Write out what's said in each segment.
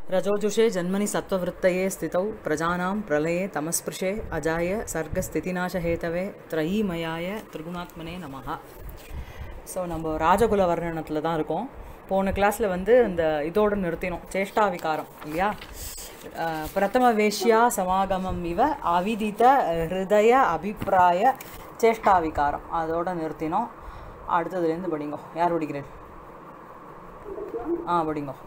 रजोजुषे जन्मनि सत्त्ववृत्तये स्थितौ प्रजानां प्रलये तमस्पृशे अजाय सर्गस्थितिनाशहेतवे त्रयीमयाय त्रिகுணாத்மனே நமஹ ஸோ நம்ம ராஜகுல வர்ணனத்தில் தான் இருக்கோம் போன கிளாஸில் வந்து இந்த இதோடு நிறுத்தினோம் சேஷ்டா விகாரம் இல்லையா அஹ், பிரதம வேஷ்யா சமாகமம் இவ அவிதித ஹிருதய அபிப்பிராய சேஷ்டா விகாரம் அதோட நிறுத்தினோம் அடுத்ததுலேருந்து படிங்கோ யார் படிக்கிறேன் ஆ படிங்கோ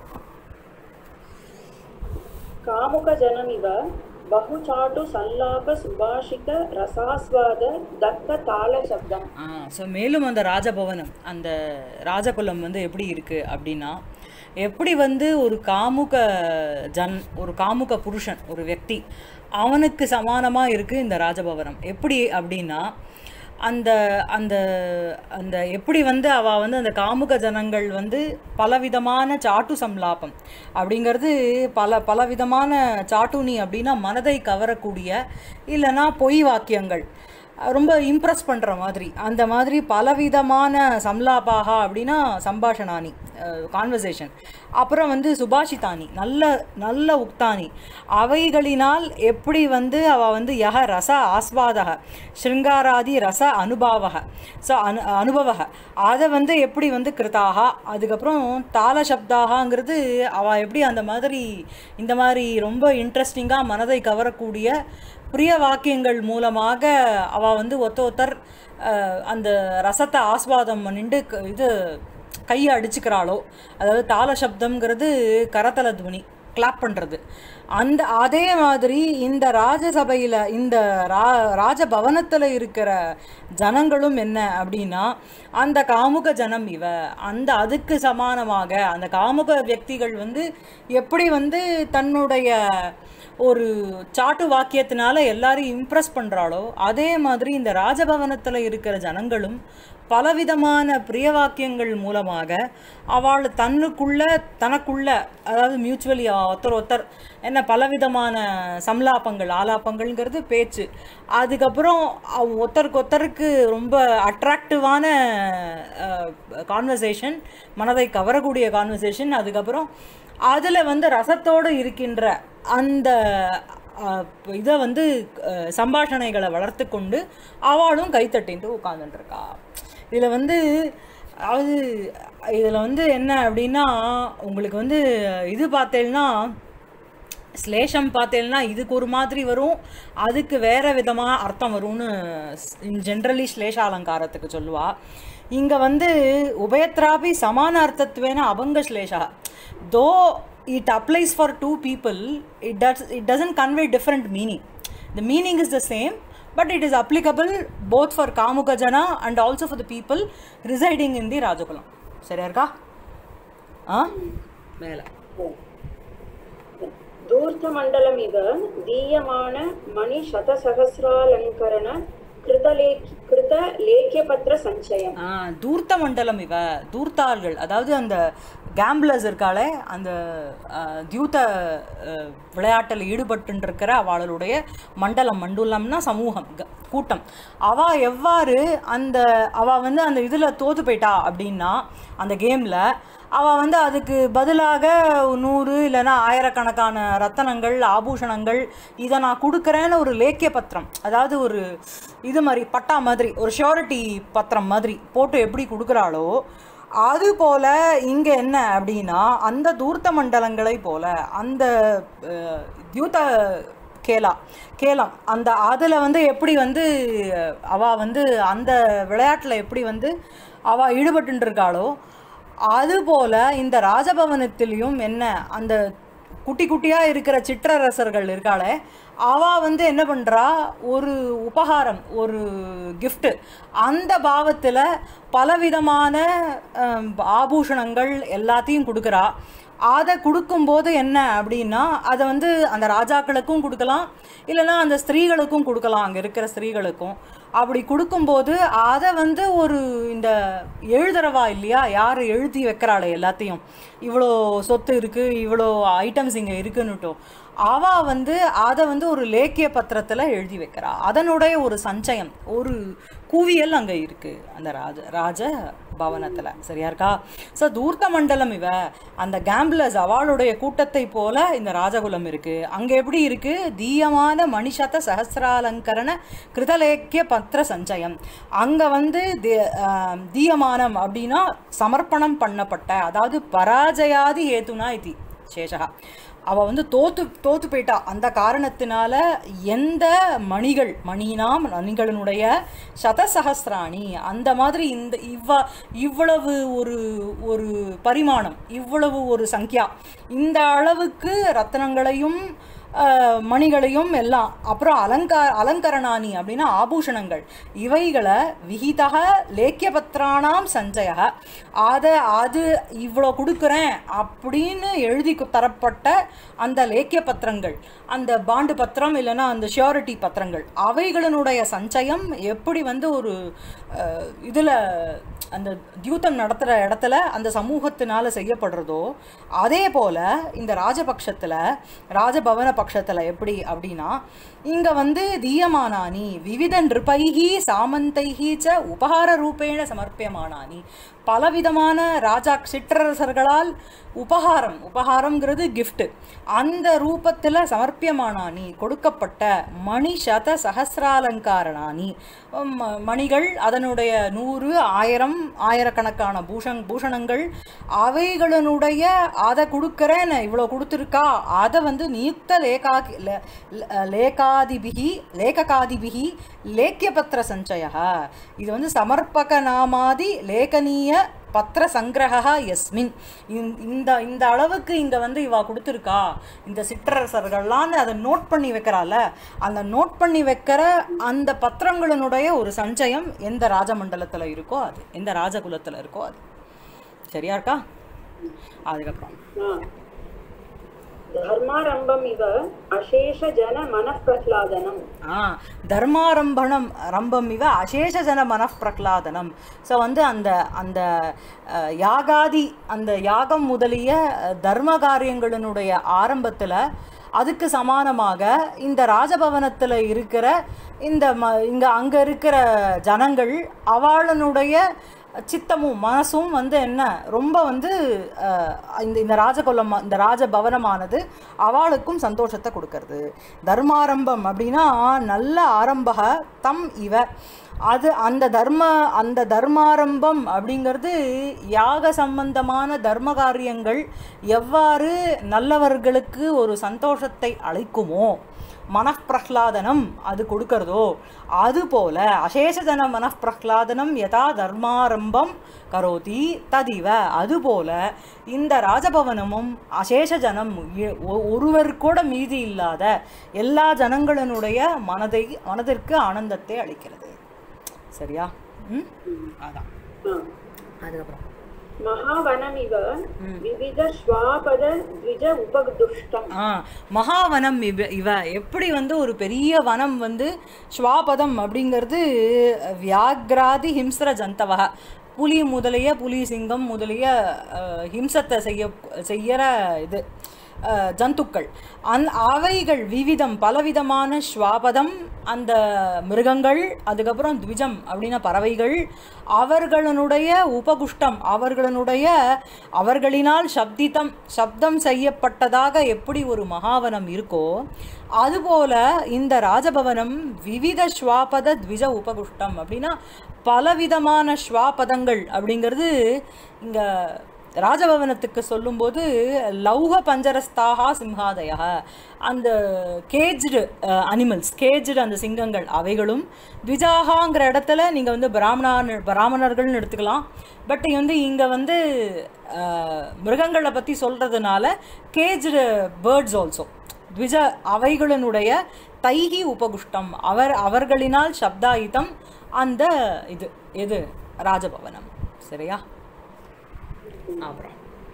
कामुकजनमिव बहुचाटु सल्लाप सुभाषित रसास्वाद दत्त तालशब्दम् ஆ ஸோ மேலும் அந்த ராஜபவனம் அந்த ராஜகுலம் வந்து எப்படி இருக்குது அப்படின்னா எப்படி வந்து ஒரு காமுக ஜன் ஒரு காமுக புருஷன் ஒரு వ్యక్తి அவனுக்கு சமானமாக இருக்குது இந்த ராஜபவனம் எப்படி அப்படின்னா அந்த அந்த அந்த எப்படி வந்து அவ வந்து அந்த காமுக ஜனங்கள் வந்து பலவிதமான சாட்டு சம்லாபம் அப்படிங்கிறது பல பலவிதமான சாட்டுனி அப்படின்னா மனதை கவரக்கூடிய இல்லைன்னா பொய் வாக்கியங்கள் ரொம்ப இம்ப்ரெஸ் பண்ணுற மாதிரி அந்த மாதிரி பலவிதமான சம்லாபாக அப்படின்னா சம்பாஷணானி கான்வர்சேஷன் அப்புறம் வந்து சுபாஷிதானி நல்ல நல்ல உக்தானி அவைகளினால் எப்படி வந்து அவள் வந்து யக ரச ஆஸ்வாதக ஸ்ருங்காராதி ரச அனுபாவக ஸோ அனு அனுபவக அதை வந்து எப்படி வந்து கிருதாக அதுக்கப்புறம் தாள சப்தாகங்கிறது அவள் எப்படி அந்த மாதிரி இந்த மாதிரி ரொம்ப இன்ட்ரெஸ்டிங்காக மனதை கவரக்கூடிய பிரிய வாக்கியங்கள் மூலமாக அவள் வந்து ஒத்த ஒத்தர் அஹ், அந்த ரசத்தை ஆஸ்வாதம் பண்ணிட்டு க- இது கையை அடிச்சுக்கிறாளோ அதாவது தாள சப்தம்ங்கிறது கரத்தல துவனி கிளாப் பண்ணுறது அந்த அதே மாதிரி இந்த ராஜசபையில் இந்த ரா ராஜபவனத்தில் இருக்கிற ஜனங்களும் என்ன அப்படின்னா அந்த காமுக ஜனம் இவ அந்த அதுக்கு சமானமாக அந்த காமுக வியக்திகள் வந்து எப்படி வந்து தன்னுடைய ஒரு சாட்டு வாக்கியத்தினால எல்லாரையும் இம்ப்ரெஸ் பண்ணுறாளோ அதே மாதிரி இந்த ராஜபவனத்தில் இருக்கிற ஜனங்களும் பலவிதமான பிரிய வாக்கியங்கள் மூலமாக அவள் தன்னுக்குள்ள தனக்குள்ள அதாவது மியூச்சுவலி ஒருத்தர் ஒருத்தர் என்ன பலவிதமான சம்லாபங்கள் ஆலாபங்கள்ங்கிறது பேச்சு அதுக்கப்புறம் அவ ஒருத்தருக்கு ஒருத்தருக்கு ரொம்ப அட்ராக்டிவான கான்வர்சேஷன் மனதை கவரக்கூடிய கான்வர்சேஷன் அதுக்கப்புறம் அதில் வந்து ரசத்தோடு இருக்கின்ற அந்த இதை வந்து அஹ், சம்பாஷணைகளை வளர்த்து கொண்டு அவளும் கைத்தட்டின்ட்டு உட்காந்துட்டுருக்கா இதில் வந்து அதாவது இதில் வந்து என்ன அப்படின்னா உங்களுக்கு வந்து இது பார்த்தேன்னா ஸ்லேஷம் பார்த்தேன்னா இதுக்கு ஒரு மாதிரி வரும் அதுக்கு வேற விதமாக அர்த்தம் வரும்னு ஜென்ரலி ஸ்லேஷ அலங்காரத்துக்கு சொல்லுவா இங்கே வந்து உபயத்ராபி சமான அர்த்தத்துவேன அபங்க ஸ்லேஷா though it applies for two people it does it doesn't convey different meaning the meaning is the same but it is applicable both for காமுக ஜனா and also for the people residing in the ராஜகுலம் சரியா இருக்கா ஆ மேலே धूर्तमण्डलमिव दीयमान मणिशतसहस्रालङ्करण कृतलेख कृतलेख्यपत्रसञ्चयम् ஆ, தூர்த்த மண்டலம் இவ தூர்த்தாள்கள் அதாவது அந்த கேம்பிளர்ஸ் இருக்காளே அந்த ஆ, தியூத ஆ, விளையாட்டில் ஈடுபட்டுருக்கிற அவளுடைய மண்டலம் மண்டுலம்னா சமூகம் க- கூட்டம் அவ எவ்வாறு அந்த அவ வந்து அந்த இதில் தோத்து போயிட்டா அப்படின்னா அந்த கேமில் அவள் வந்து அதுக்கு பதிலாக நூறு இல்லைன்னா ஆயிரக்கணக்கான ரத்தனங்கள் ஆபூஷணங்கள் இதை நான் கொடுக்குறேன்னு ஒரு லேக்கிய பத்திரம் அதாவது ஒரு இது மாதிரி பட்டா மாதிரி ஒரு ஷியோரிட்டி பத்திரம் மாதிரி போட்டு எப்படி கொடுக்குறாளோ அது போல இங்கே என்ன அப்படின்னா அந்த தூர்த்த மண்டலங்களை போல அந்த அஹ், தியூத கேலா கேலம் அந்த அதில் வந்து எப்படி வந்து அவள் வந்து அந்த விளையாட்டில் எப்படி வந்து அவள் ஈடுபட்டு இருக்காளோ அதுபோல இந்த ராஜபவனத்திலையும் என்ன அந்த குட்டி குட்டியாக இருக்கிற சிற்றரசர்கள் இருக்காளே அவ வந்து என்ன பண்ணுறா ஒரு உபகாரம் ஒரு gift அந்த பாவத்தில் பலவிதமான அம், ஆபூஷணங்கள் எல்லாத்தையும் கொடுக்குறா அதை கொடுக்கும்போது என்ன அப்படின்னா அதை வந்து அந்த ராஜாக்களுக்கும் கொடுக்கலாம் இல்லைன்னா அந்த ஸ்திரீகளுக்கும் கொடுக்கலாம் அங்கே இருக்கிற ஸ்திரீகளுக்கும் அப்படி கொடுக்கும்போது அதை வந்து ஒரு இந்த எழுதுறவா இல்லையா யார் எழுதி வைக்கிறாளே எல்லாத்தையும் இவ்வளோ சொத்து இருக்குது இவ்வளோ ஐட்டம்ஸ் இங்கே இருக்குன்னுட்டோம் அவ வந்து அதை வந்து ஒரு லேக்கிய பத்திரத்தில் எழுதி வைக்கிறா அதனுடைய ஒரு சஞ்சயம் ஒரு குவியல் அங்கே இருக்குது அந்த ராஜ ராஜ பவனத்தில் சரியா இருக்கா ஸோ தூர்த்த மண்டலம் இவ அந்த கேம்பிளர்ஸ் அவளுடைய கூட்டத்தை போல இந்த ராஜகுலம் இருக்கு அங்கே எப்படி இருக்கு தீயமான மணிஷத சஹசிராலங்கரண கிருதலேக்கிய பத்திர சஞ்சயம் அங்கே வந்து தி- ஆம், தீயமானம் அப்படின்னா சமர்ப்பணம் பண்ணப்பட்ட அதாவது பராஜயாதி ஹேத்துனா இது சேஷகா அவ வந்து தோத்து தோத்து போயிட்டா அந்த காரணத்தினால எந்த மணிகள் மணினாம் மணிகளினுடைய சதசகசிராணி அந்த மாதிரி இந்த இவ்வ இவ்வளவு ஒரு ஒரு பரிமாணம் இவ்வளவு ஒரு சங்கியா இந்த அளவுக்கு ரத்னங்களையும் அஹ், மணிகளையும் எல்லாம் அப்புறம் அலங்கா அலங்கரணானி அப்படின்னா ஆபூஷணங்கள் இவைகளை விகிதக லேக்கியபத்ரானாம் சஞ்சய அதை அது இவ்வளோ கொடுக்குறேன் அப்படின்னு எழுதி கு- தரப்பட்ட அந்த லேக்கிய பத்திரங்கள் அந்த பாண்டு பத்திரம் இல்லைன்னா அந்த ஷியோரிட்டி பத்திரங்கள் அவைகளினுடைய சஞ்சயம் எப்படி வந்து ஒரு இதில் அந்த தியூத்தம் நடத்துகிற இடத்துல அந்த சமூகத்தினால செய்யப்படுறதோ அதே போல் இந்த ராஜபக்ஷத்தில் ராஜபவன பட்சத்தில் எப்படி அப்படின்னா இங்கே வந்து தீயமானானி விவித நிருபைகி சாமந்தைகி ச உபகார ரூபேண சமர்ப்பியமானானி பலவிதமான ராஜா சிற்றரசர்களால் உபகாரம் உபகாரம்ங்கிறது gift அந்த ரூபத்தில் சமர்ப்பியமானானி கொடுக்கப்பட்ட மணி சத சகசிராலங்காரணானி ம- மணிகள் அதனுடைய நூறு ஆயிரம் ஆயிரக்கணக்கான பூஷங் பூஷணங்கள் அவைகளினுடைய அதை கொடுக்குறேன் இவ்வளோ கொடுத்துருக்கா அதை வந்து நியுக்த லேகா லே- லே- லேகாதிபிகி லேககாதிபிகி லேக்கியபத்திர சஞ்சய இது வந்து சமர்ப்பக நாமாதி லேகனீய பத்திர சங்கிரகா எஸ்மின் இந்த- இந்த இந்த அளவுக்கு இங்கே வந்து இவா கொடுத்துருக்கா இந்த சிற்றரசர்கள்லாம் அதை நோட் பண்ணி வைக்கிறால அந்த நோட் பண்ணி வைக்கிற அந்த பத்திரங்களினுடைய ஒரு சஞ்சயம் எந்த ராஜமண்டலத்தில் இருக்கோ அது எந்த ராஜகுலத்தில் இருக்கோ அது சரியா இருக்கா அதுக்கப்புறம் ஆ. தர்மாரம்பம் இவ அசேஷ ஜன மனப்பிரஹ்லாதனம் ஆ தர்மாரம்பணம் ரம்பம் இவ அசேஷ ஜன மனப்பிரகலாதனம் ஸோ வந்து அந்த அந்த அஹ், யாகாதி அந்த யாகம் முதலிய அஹ், தர்ம காரியங்களினுடைய ஆரம்பத்தில் அதுக்கு சமானமாக இந்த ராஜபவனத்தில் இருக்கிற இந்த ம இங்கே அங்கே இருக்கிற ஜனங்கள் அவளனுடைய சித்தமும் மனசும் வந்து என்ன ரொம்ப வந்து அஹ், இந்த இந்த ராஜகுலம் இந்த ராஜபவனமானது அவளுக்கும் சந்தோஷத்தை கொடுக்கறது தர்மாரம்பம் அப்படின்னா நல்ல ஆரம்பக தம் இவ அது அந்த தர்ம அந்த தர்மாரம்பம் அப்படிங்கிறது யாக சம்பந்தமான தர்ம காரியங்கள் எவ்வாறு நல்லவர்களுக்கு ஒரு சந்தோஷத்தை அளிக்குமோ மனப்பிரஹ்லாதனம் அது கொடுக்கறதோ அதுபோல அசேஷஜன மனப்பிரஹ்லாதனம் யதா தர்மாரம்பம் கரோதி ததிவ அதுபோல இந்த ராஜபவனமும் அசேஷ ஜனம் இ- ஒ- ஒருவர் கூட மீதி இல்லாத எல்லா ஜனங்களினுடைய மனதை மனதிற்கு ஆனந்தத்தை அளிக்கிறது சரியா ம் அதான் ஆ. அதுக்கப்புறம் மகாவனமிவ விவித ஸ்வாபத த்விஜ உபதுஷ்டம் ஆ மகாவனம் இவ இவ எப்படி வந்து ஒரு பெரிய வனம் வந்து ஸ்வாபதம் அப்படிங்கிறது வியாக்ராதி ஹிம்ஸ்ர ஜந்தவக புலி முதலிய புலி சிங்கம் முதலிய அஹ், ஹிம்சத்தை செய்ய செய்யற இது அஹ், ஜந்துக்கள் அந் அவைகள் விவிதம் பலவிதமான ஸ்வாபதம் அந்த மிருகங்கள் அதுக்கப்புறம் த்விஜம் அப்படின்னா பறவைகள் அவர்களுடைய உபகுஷ்டம் அவர்களுடைய அவர்களினால் சப்தித்தம் சப்தம் செய்யப்பட்டதாக எப்படி ஒரு மகாவனம் இருக்கோ அதுபோல இந்த ராஜபவனம் விவித ஸ்வாபத த்விஜ உபகுஷ்டம் அப்படின்னா பலவிதமான ஸ்வாபதங்கள் அப்படிங்கிறது இங்கே ராஜபவனத்துக்கு சொல்லும்போது லௌக பஞ்சரஸ்தாகா சிம்ஹாதய அந்த கேஜ்டு அனிமல்ஸ் கேஜ்டு அந்த சிங்கங்கள் அவைகளும் த்விஜாகாங்கிற இடத்துல நீங்கள் வந்து பிராமணர் பிராமணர்கள்னு எடுத்துக்கலாம் பட் வந்து இங்கே வந்து அஹ், மிருகங்களை பற்றி சொல்கிறதுனால கேஜ்டு பேர்ட்ஸ் ஆல்சோ த்விஜ அவைகளினுடைய தைகி உபகுஷ்டம் அவர் அவர்களினால் சப்தாயுதம் அந்த இது எது ராஜபவனம் சரியா அப்புறம்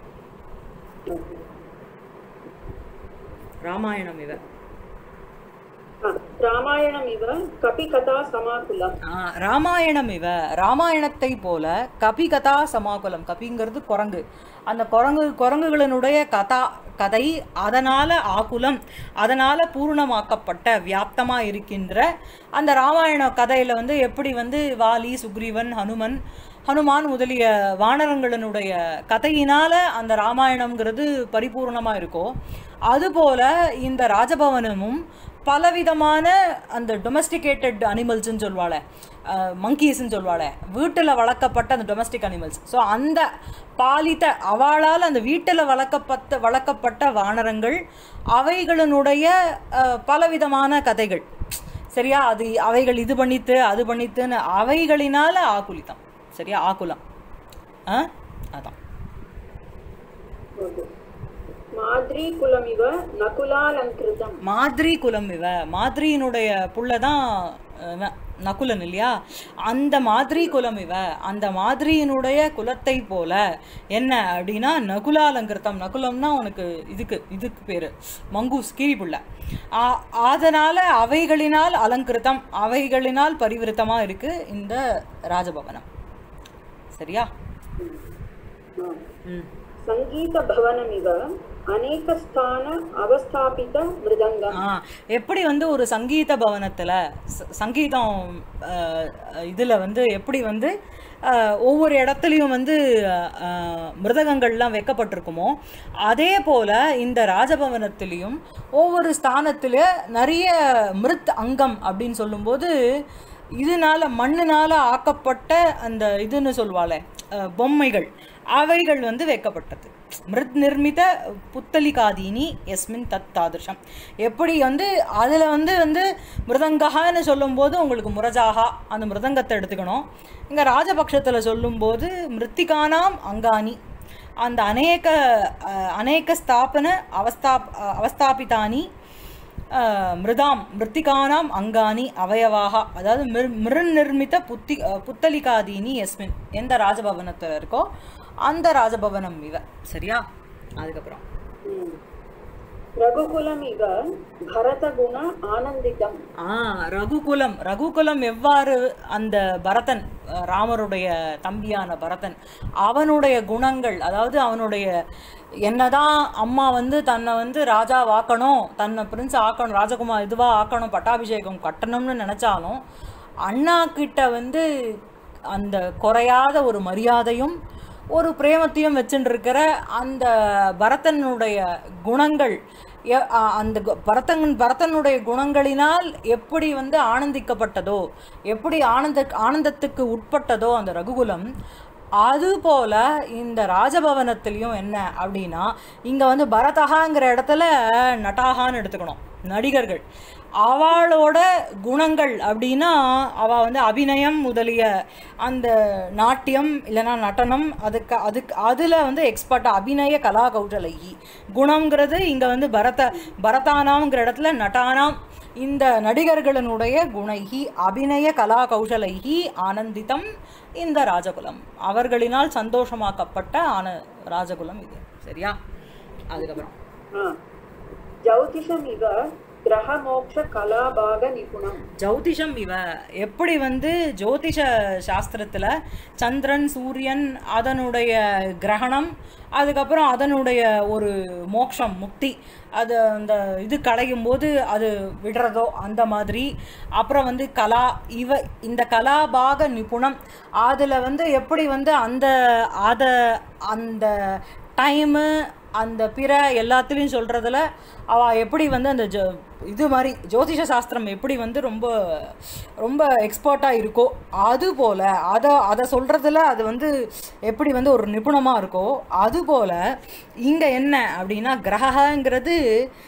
ராமாயணம் இவ ஆ. ராமாயணம் இவ கபிகதா சமாகுலம் ஆ, ராமாயணம் இவ ராமாயணத்தை போல கபி கதா சமாகுலம் கபிங்கிறது குரங்கு அந்த குரங்கு குரங்குகளினுடைய கதா கதை அதனால ஆகுலம் அதனால பூர்ணமாக்கப்பட்ட வியாப்தமா இருக்கின்ற அந்த ராமாயண கதையில வந்து எப்படி வந்து வாலி சுக்ரீவன் ஹனுமன் ஹனுமான் முதலிய வானரங்களினுடைய கதையினால அந்த ராமாயணம்ங்கிறது பரிபூர்ணமா இருக்கோ அதுபோல இந்த ராஜபவனமும் பலவிதமான அந்த டொமஸ்டிகேட்டட் அனிமல்ஸ்ன்னு சொல்வாளே மங்கீஸ்ன்னு சொல்வாளே வீட்டில் வளர்க்கப்பட்ட அந்த டொமஸ்டிக் அனிமல்ஸ் ஸோ அந்த பாலித்த அவளால் அந்த வீட்டில் வளர்க்கப்பட்ட வளர்க்கப்பட்ட வானரங்கள் அவைகளினுடைய அஹ், பலவிதமான கதைகள் சரியா அது அவைகள் இது பண்ணித்து அது பண்ணித்துன்னு அவைகளினால ஆகுலிதம் சரியா ஆகுலம் ஆ அதான் ಹೌದು ಮಾದ್ರಿ ಕುಲಮಿವ ನಕುಲಾಲಂಕೃತಂ மாதிரி குலம் இவ மாதிரியினுடைய புள்ள தான் இவன், நகுலன் இல்லையா அந்த மாதிரி குலம் இவ அந்த மாதிரியினுடைய குலத்தை போல என்ன அப்படின்னா நகுலாலங்கிருத்தம் நகுலம்னா உனக்கு இதுக்கு இதுக்கு பேரு மங்கூஸ் கீரிப்புள்ள ஆ- அதனால அவைகளினால் அலங்கிருத்தம் அவைகளினால் பரிவிருத்தமா இருக்கு இந்த ராஜபவனம் சரியா ம் ಸಂಗೀತ ಭವನಮಿವ ಅನೇಕ ಸ್ಥಾನ ಅವಸ್ಥಾಪಿತ ಮೃದಂಗಂ ஆ எப்படி வந்து ஒரு சங்கீத பவனத்தில் சங்கீதம் அஹ், இதுல வந்து எப்படி வந்து அஹ், ஒவ்வொரு இடத்துலையும் வந்து அஹ், மிருதகங்கள்லாம் வைக்கப்பட்டிருக்குமோ அதே போல இந்த ராஜபவனத்திலையும் ஒவ்வொரு ஸ்தானத்துல நிறைய மிருத் அங்கம் அப்படின்னு சொல்லும்போது இதனால மண்ணுனால ஆக்கப்பட்ட அந்த இதுன்னு சொல்வாளே அஹ், பொம்மைகள் அவைகள் வந்து வைக்கப்பட்டது மிருத் நிர்மித புத்தலிகாதீனி எஸ்மின் தத் தாதிருஷம் எப்படி வந்து அதில் வந்து வந்து மிருதங்கஹான்னு சொல்லும்போது உங்களுக்கு முரஜாகா அந்த மிருதங்கத்தை எடுத்துக்கணும் இங்கே ராஜபக்ஷத்தில் சொல்லும்போது மிருத்திகானாம் அங்கானி அந்த அநேக அஹ், அநேக ஸ்தாபன அவஸ்தாப் அவஸ்தாபிதானி அஹ், மிருதாம் மிருத்திகானாம் அங்கானி அவயவாக அதாவது மிர் மிருநிர்மித புத்தி அஹ், புத்தலிகாதீனி எஸ்மின் எந்த ராஜபவனத்தில் இருக்கோ அந்த ராஜபவனம் இவ சரியா அதுக்கப்புறம் ಹ್ಮ್. ರಘುಕುಲಮಿವ ಭರತಗುಣ ಆನಂದಿತಂ ஆ ரகுகுலம் ரகுகுலம் எவ்வாறு அந்த பரதன் அஹ், ராமருடைய தம்பியான பரதன் அவனுடைய குணங்கள் அதாவது அவனுடைய என்னதான் அம்மா வந்து தன்னை வந்து ராஜா ஆக்கணும் தன்னை பிரின்ஸ் ஆக்கணும் ராஜகுமார் இதுவா ஆக்கணும் பட்டாபிஷேகம் கட்டணும்னு நினைச்சாலும் அண்ணா கிட்ட வந்து அந்த குறையாத ஒரு மரியாதையும் ஒரு பிரேமத்தையும் வச்சுட்டு இருக்கிற அந்த பரதனுடைய குணங்கள் எ- அ- அந்த கு- பரதன் பரதனுடைய குணங்களினால் எப்படி வந்து ஆனந்திக்கப்பட்டதோ எப்படி ஆனந்த ஆனந்தத்துக்கு உட்பட்டதோ அந்த ரகுகுலம் அதுபோல இந்த ராஜபவனத்திலையும் என்ன அப்படின்னா இங்க வந்து பரதகாங்கிற இடத்துல நட்டாகான்னு எடுத்துக்கணும் நடிகர்கள் அவளோட குணங்கள் அப்படின்னா அவ வந்து அபிநயம் முதலிய அந்த நாட்டியம் இல்லைன்னா நடனம் அதுக்கு அதுக்கு அதில் வந்து எக்ஸ்பர்ட் அபிநய கலா கௌசலகி குணம்ங்கிறது இங்கே வந்து பரத பரதானாம்ங்கிற இடத்துல நட்டானாம் இந்த நடிகர்களினுடைய குணைகி அபிநய கலா கௌசலைகி ஆனந்திதம் இந்த ராஜகுலம் அவர்களினால் சந்தோஷமாக்கப்பட்ட ஆன ராஜகுலம் இது சரியா அதுக்கப்புறம் ಹಾ ಜ್ಯೋತಿಷಮಿವ ಗ್ರಹ ಮೋಕ್ಷ ಕಲಾಭಾಗ ನಿಪುಣಂ ஜௌதிஷம் இவ எப்படி வந்து ஜோதிஷ சாஸ்திரத்துல சந்திரன் சூரியன் அதனுடைய கிரகணம் அதுக்கப்புறம் அதனுடைய ஒரு மோட்சம் முக்தி அது அந்த இது களையும் போது அது விடுறதோ அந்த மாதிரி அப்புறம் வந்து கலா இவ இந்த கலாபாக நிபுணம் அதில் வந்து எப்படி வந்து அந்த அத அந்த டைமு அந்த பிற எல்லாத்துலேயும் சொல்கிறதுல அவள் எப்படி வந்து அந்த ஜோ இது மாதிரி ஜோதிஷ சாஸ்திரம் எப்படி வந்து ரொம்ப ரொம்ப எக்ஸ்பர்ட்டாக இருக்கோ அது போல் அதை அதை சொல்கிறதுல அது வந்து எப்படி வந்து ஒரு நிபுணமாக இருக்கோ அது போல் இங்கே என்ன அப்படின்னா கிரகங்கிறது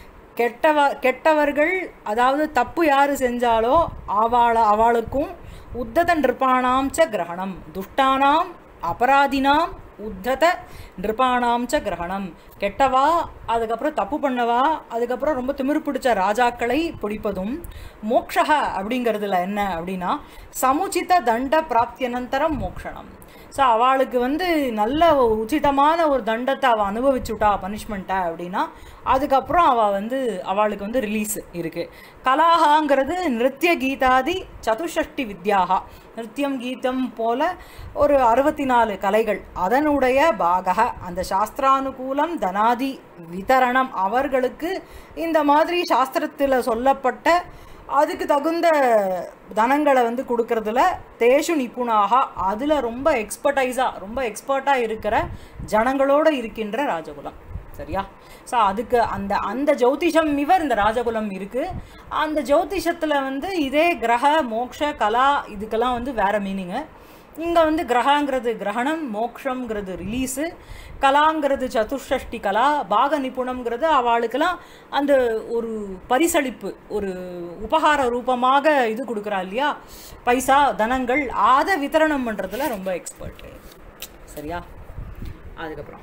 கெட்டவ கெட்டவர்கள் அதாவது தப்பு யார் செஞ்சாலோ அவள அவளுக்கும் உத்தத நிருப்பாணாம் ச கிரகணம் துஷ்டானாம் அபராதினாம் உத்தத நிருபாணாம் ச கிரகணம் கெட்டவா அதுக்கப்புறம் தப்பு பண்ணவா அதுக்கப்புறம் ரொம்ப திமிரு பிடிச்ச ராஜாக்களை பிடிப்பதும் மோக்ஷக அப்படிங்கிறதுல என்ன அப்படின்னா சமுச்சித தண்ட பிராப்தியனந்தரம் மோக்ஷணம் ஸோ அவளுக்கு வந்து நல்ல ஒரு உச்சிதமான ஒரு தண்டத்தை அவள் அனுபவிச்சுட்டா பனிஷ்மெண்ட்டை அப்படின்னா அதுக்கப்புறம் அவள் வந்து அவளுக்கு வந்து ரிலீஸ் இருக்குது கலாகாங்கிறது நிருத்திய கீதாதி சதுஷஷ்டி வித்யாகா நிருத்தியம் கீதம் போல ஒரு அறுபத்தி நாலு கலைகள் அதனுடைய பாகக அந்த சாஸ்திரானுகூலம் தனாதி விதரணம் அவர்களுக்கு இந்த மாதிரி சாஸ்திரத்தில் சொல்லப்பட்ட அதுக்கு தகுந்த தனங்களை வந்து கொடுக்கறதுல தேஷு நிபுணாக அதில் ரொம்ப எக்ஸ்பர்டைஸாக ரொம்ப எக்ஸ்பர்ட்டாக இருக்கிற ஜனங்களோடு இருக்கின்ற ராஜகுலம் சரியா ஸோ அதுக்கு அந்த அந்த ஜோதிஷம் இவர் இந்த ராஜகுலம் இருக்குது அந்த ஜோதிஷத்தில் வந்து இதே கிரக மோக்ஷ கலா இதுக்கெல்லாம் வந்து வேறு மீனிங்கு இங்கே வந்து கிரகாங்கிறது கிரகணம் மோக்ஷங்கிறது ரிலீஸு கலாங்கிறது சதுஷ்டி கலா பாக நிபுணம்ங்கிறது அவளுக்கெல்லாம் அந்த ஒரு பரிசளிப்பு ஒரு உபகார ரூபமாக இது கொடுக்குறா இல்லையா பைசா தனங்கள் அதை வித்தரணம் பண்ணுறதுல ரொம்ப எக்ஸ்பர்ட்டு சரியா அதுக்கப்புறம்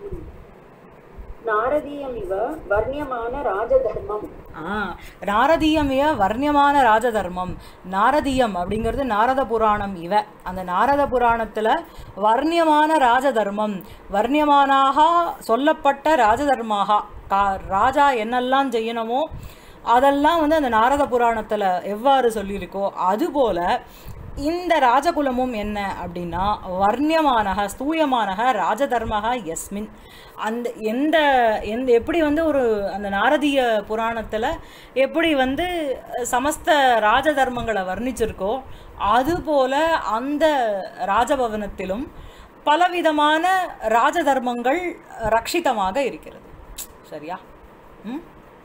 நாரதீயமிவ வர்ணியமான ராஜதர்மம் ஆ நாரதீயமிய வர்ணியமான ராஜதர்மம் நாரதீயம் அப்படிங்கிறது நாரத புராணம் இவ அந்த நாரத புராணத்தில் வர்ணியமான ராஜதர்மம் வர்ணியமானாக சொல்லப்பட்ட ராஜதர்மாக கா ராஜா என்னெல்லாம் செய்யணுமோ அதெல்லாம் வந்து அந்த நாரத புராணத்தில் எவ்வாறு சொல்லியிருக்கோ அதுபோல இந்த ராஜகுலமும் என்ன அப்படின்னா வர்ணியமானக ஸ்தூயமானக ராஜதர்மக எஸ்மின் அந்த எந்த எந்த எப்படி வந்து ஒரு அந்த நாரதீய புராணத்தில் எப்படி வந்து சமஸ்த ராஜதர்மங்களை வர்ணிச்சிருக்கோ அதுபோல அந்த ராஜபவனத்திலும் பலவிதமான ராஜதர்மங்கள் ரட்சிதமாக இருக்கிறது சரியா ம்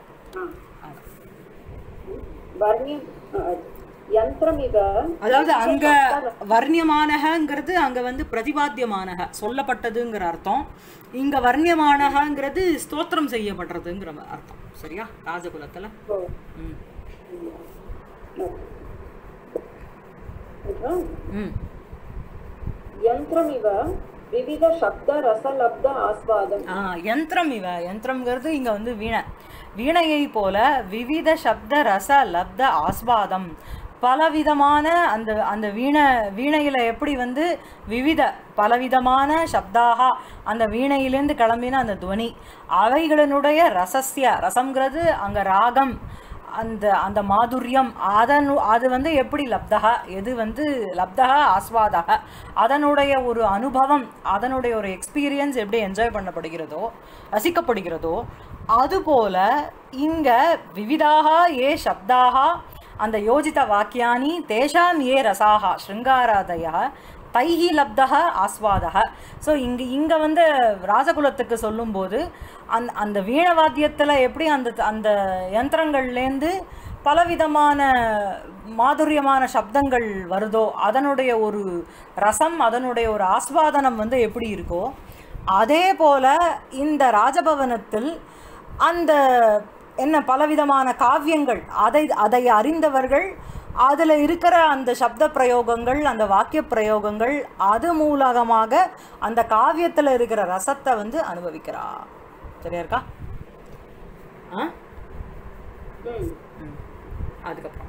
வர்ணியம் அஹ், யந்திரமிவ அதாவது அங்க வர்ணியமானகங்கிறது அங்க வந்து பிரதிபாத்தியமானக சொல்லப்பட்டதுங்கிற அர்த்தம் இங்க வர்ணியமானகங்கிறது ஸ்தோத்திரம் செய்யப்படுறதுங்கிற அர்த்தம் சரியா ராஜகுலத்துல ஓ, ம் அப்புறம் ம் யந்திரமிவ விவித சப்த ரசலப்த ஆஸ்வாதம் ஆ யந்திரம் இவ யந்திரம்ங்கிறது இங்க வந்து வீணை வீணையை போல விவித சப்த ரச லப்த ஆஸ்வாதம் பலவிதமான அந்த அந்த வீணை வீணையில் எப்படி வந்து விவித பலவிதமான சப்தாக அந்த வீணையிலேருந்து கிளம்பின அந்த துவனி அவைகளினுடைய ரசஸ்ய ரசம்ங்கிறது அங்கே ராகம் அந்த அந்த மாதுரியம் அதன் அது வந்து எப்படி லப்தகா எது வந்து லப்தகா ஆஸ்வாதக அதனுடைய ஒரு அனுபவம் அதனுடைய ஒரு எக்ஸ்பீரியன்ஸ் எப்படி என்ஜாய் பண்ணப்படுகிறதோ ரசிக்கப்படுகிறதோ அதுபோல இங்க விவிதாக ஏ சப்தாக அந்த யோஜித வாக்கியானி தேஷாம் ஏ ரசாக ஸ்ருங்காராதய தைஹி லப்தக ஆஸ்வாதக ஸோ இங்கே இங்கே வந்து ராஜகுலத்துக்கு சொல்லும்போது அந் அந்த வீணவாத்தியத்தில் எப்படி அந்த அந்த யந்திரங்கள்லேருந்து பலவிதமான மாதுரியமான சப்தங்கள் வருதோ அதனுடைய ஒரு ரசம் அதனுடைய ஒரு ஆஸ்வாதனம் வந்து எப்படி இருக்கோ அதே போல இந்த ராஜபவனத்தில் அந்த என்ன பலவிதமான காவியங்கள் அதை அதை அறிந்தவர்கள் அதில் இருக்கிற அந்த சப்த பிரயோகங்கள் அந்த வாக்கிய பிரயோகங்கள் அது மூலகமாக அந்த காவியத்தில் இருக்கிற ரசத்தை வந்து அனுபவிக்கிறா சரியா இருக்கா ஆ ம். ம். அதுக்கப்புறம்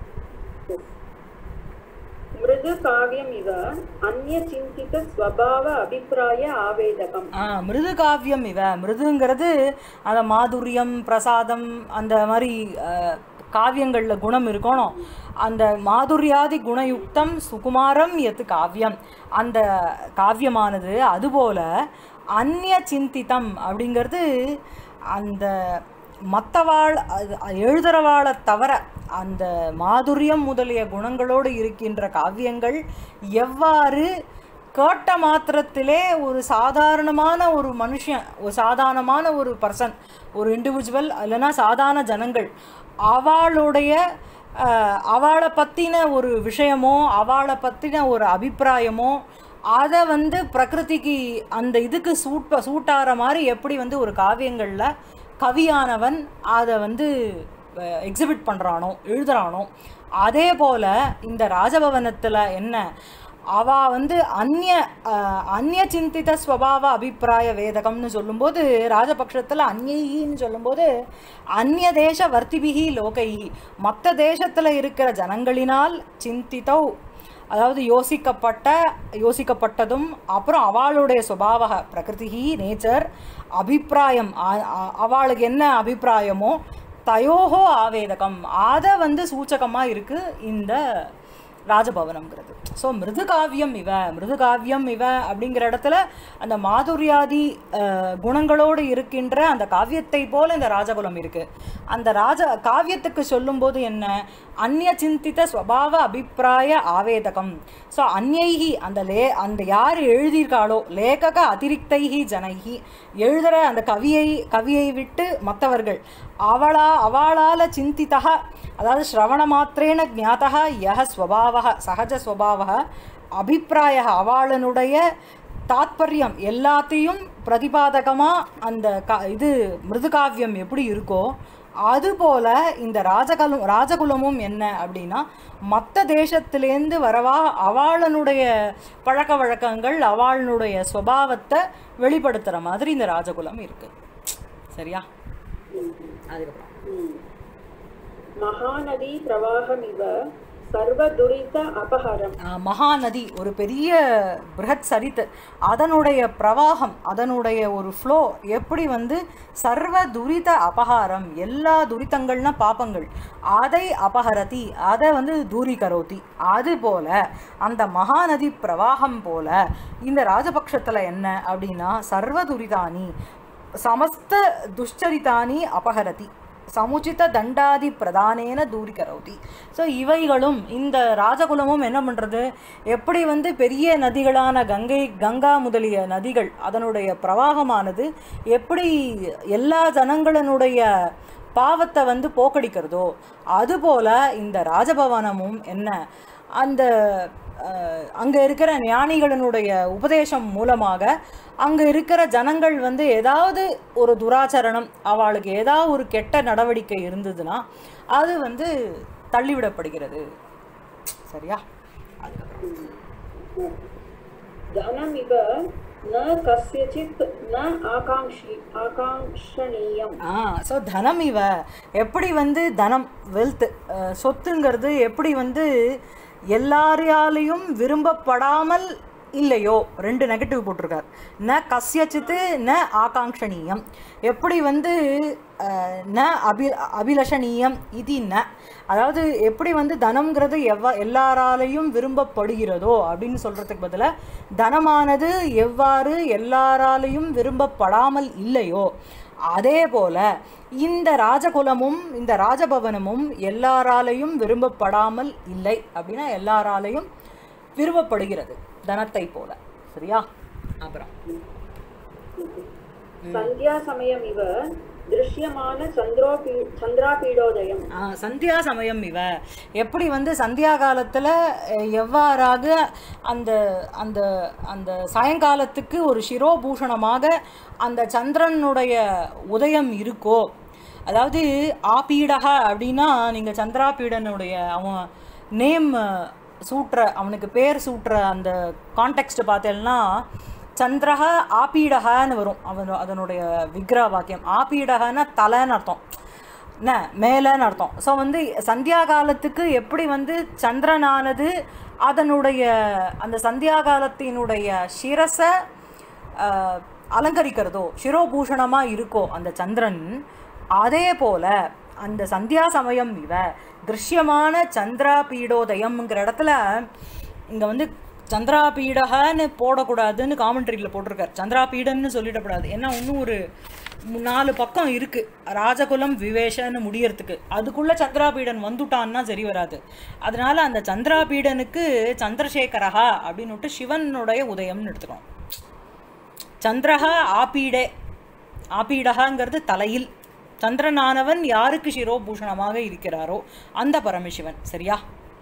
மிருது காவியம் இவ அந்நிய சிந்தித ஸ்வபாவ அபிப்பிராய ஆவேதகம் ஆ மிருது காவியம் இவ மிருதுங்கிறது அந்த மாதுரியம் பிரசாதம் அந்த மாதிரி அஹ், காவியங்களில் குணம் இருக்கணும் அந்த மாதுரியாதி குணயுக்தம் சுகுமாரம் எத்து காவியம் அந்த காவியமானது அதுபோல அந்நிய சிந்திதம் அப்படிங்கிறது அந்த மற்றவாள் எழுதுறவாளை தவிர அந்த மாதுரியம் முதலிய குணங்களோடு இருக்கின்ற காவியங்கள் எவ்வாறு கேட்ட மாத்திரத்திலே ஒரு சாதாரணமான ஒரு மனுஷன் ஒரு சாதாரணமான ஒரு பர்சன் ஒரு இண்டிவிஜுவல் இல்லைன்னா சாதாரண ஜனங்கள் அவளுடைய அஹ், அவளை பற்றின ஒரு விஷயமோ அவளை பற்றின ஒரு அபிப்பிராயமோ அதை வந்து பிரகிருதிக்கு அந்த இதுக்கு சூட் சூட்டாகிற மாதிரி எப்படி வந்து ஒரு காவியங்களில் கவியானவன் அதை வந்து எக்ஸிபிட் பண்ணுறானோ எழுதுறானோ அதே போல் இந்த ராஜபவனத்தில் என்ன அவ வந்து அந்நிய அஹ், அந்நிய சிந்தித ஸ்வபாவ அபிப்பிராய வேதகம்னு சொல்லும்போது ராஜபக்ஷத்தில் அந்நியின்னு சொல்லும்போது அந்நிய தேச வர்த்திபிகி லோகைஹி மற்ற தேசத்தில் இருக்கிற ஜனங்களினால் சிந்தித்தோ அதாவது யோசிக்கப்பட்ட யோசிக்கப்பட்டதும் அப்புறம் அவளுடைய சுபாவக பிரகிருதி நேச்சர் அபிப்பிராயம் அ- அ- அவளுக்கு என்ன அபிப்பிராயமோ தயோகோ ஆவேதகம் அதை வந்து சூச்சகமாக இருக்குது இந்த ராஜபவனம்ங்கிறது ஸோ மிருதுகாவியம் இவ மிருதுகாவியம் இவ அப்படிங்கிற இடத்துல அந்த மாதுரியாதி அஹ், குணங்களோடு இருக்கின்ற அந்த காவியத்தை போல இந்த ராஜகுலம் இருக்கு அந்த ராஜ காவியத்துக்கு சொல்லும்போது என்ன அந்நிய சிந்தித்த ஸ்வபாவ அபிப்பிராய ஆவேதகம் ஸோ அந்நைகி அந்த லே அந்த யார் எழுதியிருக்காளோ லேகக அதிரிக்தைகி ஜனைகி எழுதுகிற அந்த கவியை கவியை விட்டு மற்றவர்கள் அவளா அவளால சிந்தித்தா அதாவது ஸ்ரவண மாத்திரேன ஜாத்தா யஹ ஸ்வபாவக சகஜ ஸ்வபாவக அபிப்பிராய அவளனுடைய தாத்பரியம் எல்லாத்தையும் பிரதிபாதகமாக அந்த க இது மிருதுகாவியம் எப்படி இருக்கோ அதுபோல இந்த ராஜகலம் ராஜகுலமும் என்ன அப்படின்னா மற்ற தேசத்திலேருந்து வரவா அவளனுடைய பழக்க வழக்கங்கள் அவளுடைய சுபாவத்தை வெளிப்படுத்துகிற மாதிரி இந்த ராஜகுலம் இருக்கு சரியா அதுக்கப்புறம் மகாநதி பிரவாகமிவ சர்வதுரித அபஹரம் ஆ, மகாநதி ஒரு பெரிய பிருஹத் சரித்து அதனுடைய பிரவாகம் அதனுடைய ஒரு ஃப்ளோ எப்படி வந்து சர்வ துரித அபகாரம் எல்லா துரிதங்கள்னா பாப்பங்கள் அதை அபகரதி அதை வந்து தூரிகரோதி அது போல அந்த மகாநதி பிரவாகம் போல இந்த ராஜபக்ஷத்தில் என்ன அப்படின்னா சர்வ துரிதானி சமஸ்த துஷ்சரிதானி அபகரதி சமுச்சித தண்டாதி பிரதானேன தூரிகரவுதி ஸோ இவைகளும் இந்த ராஜகுலமும் என்ன பண்ணுறது எப்படி வந்து பெரிய நதிகளான கங்கை கங்கா முதலிய நதிகள் அதனுடைய பிரவாகமானது எப்படி எல்லா ஜனங்களினுடைய பாவத்தை வந்து போக்கடிக்கிறதோ அதுபோல இந்த ராஜபவனமும் என்ன அந்த அங்கே இருக்கிற ஞானிகளினுடைய உபதேசம் மூலமாக அங்கே இருக்கிற ஜனங்கள் வந்து ஏதாவது ஒரு துராச்சரணம் அவளுக்கு ஏதாவது ஒரு கெட்ட நடவடிக்கை இருந்ததுன்னா அது வந்து தள்ளிவிடப்படுகிறது சரியா அதுக்கப்புறம் தனமிவ ந கஸ்யசித் ந ஆகாங்ஷி ஆகாங்ஷணீயம் ஆ ஸோ தனம் இவ எப்படி வந்து தனம் வெல்த் சொத்துங்கிறது எப்படி வந்து எல்லாரையாலையும் விரும்பப்படாமல் இல்லையோ ரெண்டு நெகட்டிவ் போட்டிருக்கார் ந கஸ்யச்சித்து ந ஆகாங்ஷணீயம் எப்படி வந்து அஹ், ந அபி அபிலஷணீயம் இது ந அதாவது எப்படி வந்து தனம்ங்கிறது எவ்வா எல்லாராலையும் விரும்பப்படுகிறதோ அப்படின்னு சொல்கிறதுக்கு பதிலாக தனமானது எவ்வாறு எல்லாராலையும் விரும்பப்படாமல் இல்லையோ அதே போல இந்த ராஜகுலமும் இந்த ராஜபவனமும் எல்லாராலையும் விரும்பப்படாமல் இல்லை அப்படின்னா எல்லாராலையும் விரும்பப்படுகிறது தனத்தை போல சரியா அப்புறம் சந்தியா சமயம் இவ திருஷ்யமான சந்திரோபீ சந்திராபீடோதயம் ஆ, சந்தியா சமயம் இவ எப்படி வந்து சந்தியா காலத்தில் எவ்வாறாக அந்த அந்த அந்த சாயங்காலத்துக்கு ஒரு சிரோபூஷணமாக அந்த சந்திரனுடைய உதயம் இருக்கோ அதாவது ஆபீடக அப்படின்னா நீங்கள் சந்திராபீடனுடைய அவன் நேம் சூட்டுற அவனுக்கு பேர் சூட்டுற அந்த கான்டெக்ட் பார்த்தேன்னா சந்திரக ஆபீடகன்னு வரும் அவன் அதனுடைய விக்ரக வாக்கியம் ஆபீடகன்னா தலைன்னு அர்த்தம் என்ன மேலேன்னு அர்த்தம் ஸோ வந்து சந்தியா காலத்துக்கு எப்படி வந்து சந்திரனானது அதனுடைய அந்த சந்தியா காலத்தினுடைய சிரசை ஆஹ், அலங்கரிக்கிறதோ சிரோபூஷணமாக இருக்கோ அந்த சந்திரன் அதே போல அந்த சந்தியா சமயம் இவ திருஷ்யமான சந்திரா பீடோதயம்ங்கிற இடத்துல இங்கே வந்து சந்திராபீடகன்னு போடக்கூடாதுன்னு காமெண்ட்ரியில் போட்டிருக்கார் சந்திராபீடன்னு சொல்லிடக்கூடாது ஏன்னா இன்னும் ஒரு மு- நாலு பக்கம் இருக்கு ராஜகுலம் விவேஷன்னு முடியறதுக்கு அதுக்குள்ள சந்திராபீடன் வந்துட்டான்னா சரி வராது அதனால அந்த சந்திராபீடனுக்கு சந்திரசேகரஹா அப்படின்னுட்டு சிவனுடைய உதயம்னு எடுத்துக்கணும் சந்திரஹ ஆபீடே ஆபீடகங்கிறது தலையில் சந்திரனானவன் யாருக்கு சிரோபூஷணமாக இருக்கிறாரோ அந்த பரமசிவன் சரியா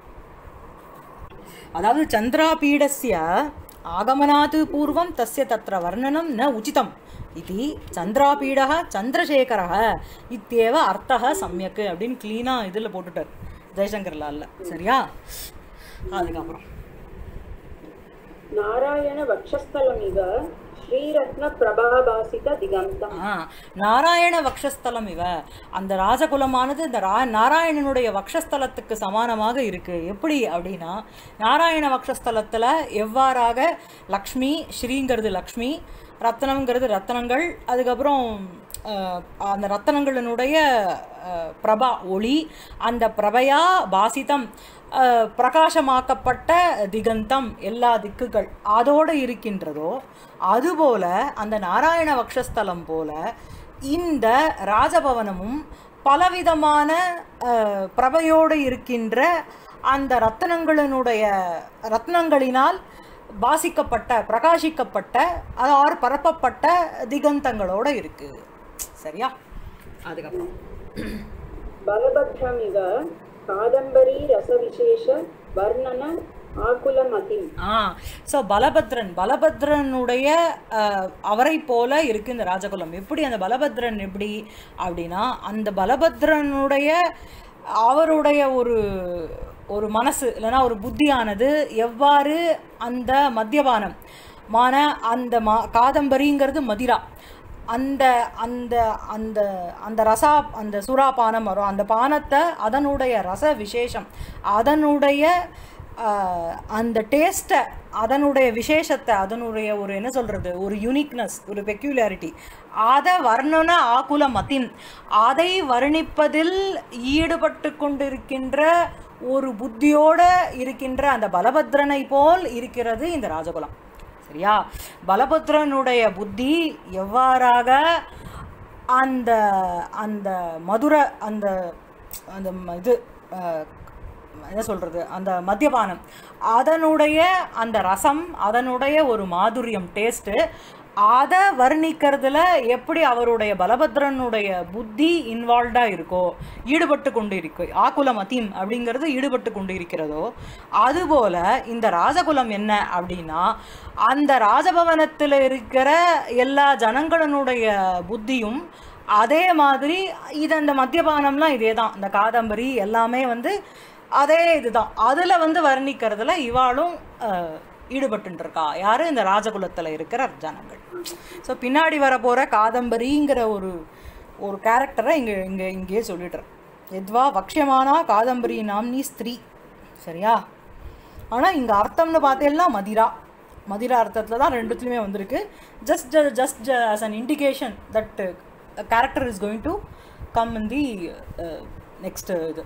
அதாவது சந்திராபீடஸ்ய ஆகமனாத் பூர்வம் தஸ்ய தத்ர வர்ணனம் ந உச்சிதம் இது சந்திராபீடः சந்திரசேகரः இத்தியேவ அர்த்தः சம்யக் அப்படின்னு க்ளீனாக இதில் போட்டுட்டார் ஜெய்சங்கர் லால்ல சரியா அதுக்கப்புறம் நாராயண வக்ஷஸ்தலம் இவ ஸ்ரீரத்ன பிரபாபாசித திகந்தம் ஆ நாராயண வக்ஷஸ்தலம் இவ அந்த ராஜகுலமானது இந்த ரா நாராயணனுடைய வக்ஷஸ்தலத்துக்கு சமானமாக இருக்கு எப்படி அப்படின்னா நாராயண வக்ஷஸ்தலத்தில் எவ்வாறாக லக்ஷ்மி ஸ்ரீங்கிறது லக்ஷ்மி ரத்னம்ங்கிறது ரத்னங்கள் அதுக்கப்புறம் அஹ், அந்த ரத்தனங்களினுடைய அஹ், பிரபா ஒளி அந்த பிரபையா பாசிதம் அஹ், பிரகாசமாக்கப்பட்ட திகந்தம் எல்லா திக்குகள் அதோடு இருக்கின்றதோ அதுபோல அந்த நாராயண வக்ஷஸ்தலம் போல இந்த ராஜபவனமும் பலவிதமான அஹ், பிரபையோடு இருக்கின்ற அந்த ரத்னங்களினுடைய ரத்னங்களினால் பாசிக்கப்பட்ட பிரகாசிக்கப்பட்ட அதாவது பரப்பப்பட்ட திகந்தங்களோட இருக்கு சரியா அதுக்கப்புறம் बलभद्रमिव कादम्बरी रसविशेष वर्णन आकुलमतिम् ஆ ஸோ பலபத்ரன் பலபத்ரனுடைய அஹ், அவரை போல இருக்கு இந்த ராஜகுலம் எப்படி அந்த பலபத்ரன் எப்படி அப்படின்னா அந்த பலபத்ரனுடைய அவருடைய ஒரு ஒரு மனசு இல்லைன்னா ஒரு புத்தியானது எவ்வாறு அந்த மத்தியபானம் மான அந்த மா காதம்பரிங்கிறது மதிரா அந்த அந்த அந்த அந்த ரசா அந்த சுறா பானம் வரும் அந்த பானத்தை அதனுடைய ரச விசேஷம் அதனுடைய ஆஹ், அந்த டேஸ்ட்டை அதனுடைய விசேஷத்தை அதனுடைய ஒரு என்ன சொல்கிறது ஒரு யூனிக்னஸ் ஒரு பெக்யூலாரிட்டி அதை வர்ணன ஆகுல மதின் அதை வர்ணிப்பதில் ஈடுபட்டு கொண்டிருக்கின்ற ஒரு புத்தியோடு இருக்கின்ற அந்த பலபத்ரனை போல் இருக்கிறது இந்த ராஜகுலம் சரியா பலபத்ரனுடைய புத்தி எவ்வாறாக அந்த அந்த மதுர அந்த அந்த ம- இது அஹ், என்ன சொல்கிறது அந்த மத்தியபானம் அதனுடைய அந்த ரசம் அதனுடைய ஒரு மாதுரியம் டேஸ்ட்டு அதை வர்ணிக்கிறதுல எப்படி அவருடைய பலபத்ரனுடைய புத்தி இன்வால்வ்டாக இருக்கோ ஈடுபட்டு கொண்டு இருக்கு ஆகுல மதீம் அப்படிங்கிறது ஈடுபட்டு கொண்டு இருக்கிறதோ அதுபோல இந்த ராஜகுலம் என்ன அப்படின்னா அந்த ராஜபவனத்தில் இருக்கிற எல்லா ஜனங்களினுடைய புத்தியும் அதே மாதிரி இது அந்த மத்தியபானம்லாம் இதே தான் இந்த காதம்பரி எல்லாமே வந்து அதே இதுதான் அதில் வந்து வர்ணிக்கிறதுல இவாளும் அஹ், ஈடுபட்டு இருக்கா யாரு இந்த ராஜகுலத்தில் இருக்கிற ஜனங்கள் ஸோ பின்னாடி வரப்போகிற காதம்பரிங்கிற ஒரு ஒரு கேரக்டரை இங்கே இங்கே இங்கேயே சொல்லிடுறேன் எத்வா வக்ஷமானா காதம்பரி நாம்னி ஸ்திரீ சரியா ஆனால் இங்கே அர்த்தம்னு பார்த்தேன்னா மதிரா மதிரா அர்த்தத்தில் தான் ரெண்டுத்துலையுமே வந்திருக்கு just just as an indication that character is going to come in the next இது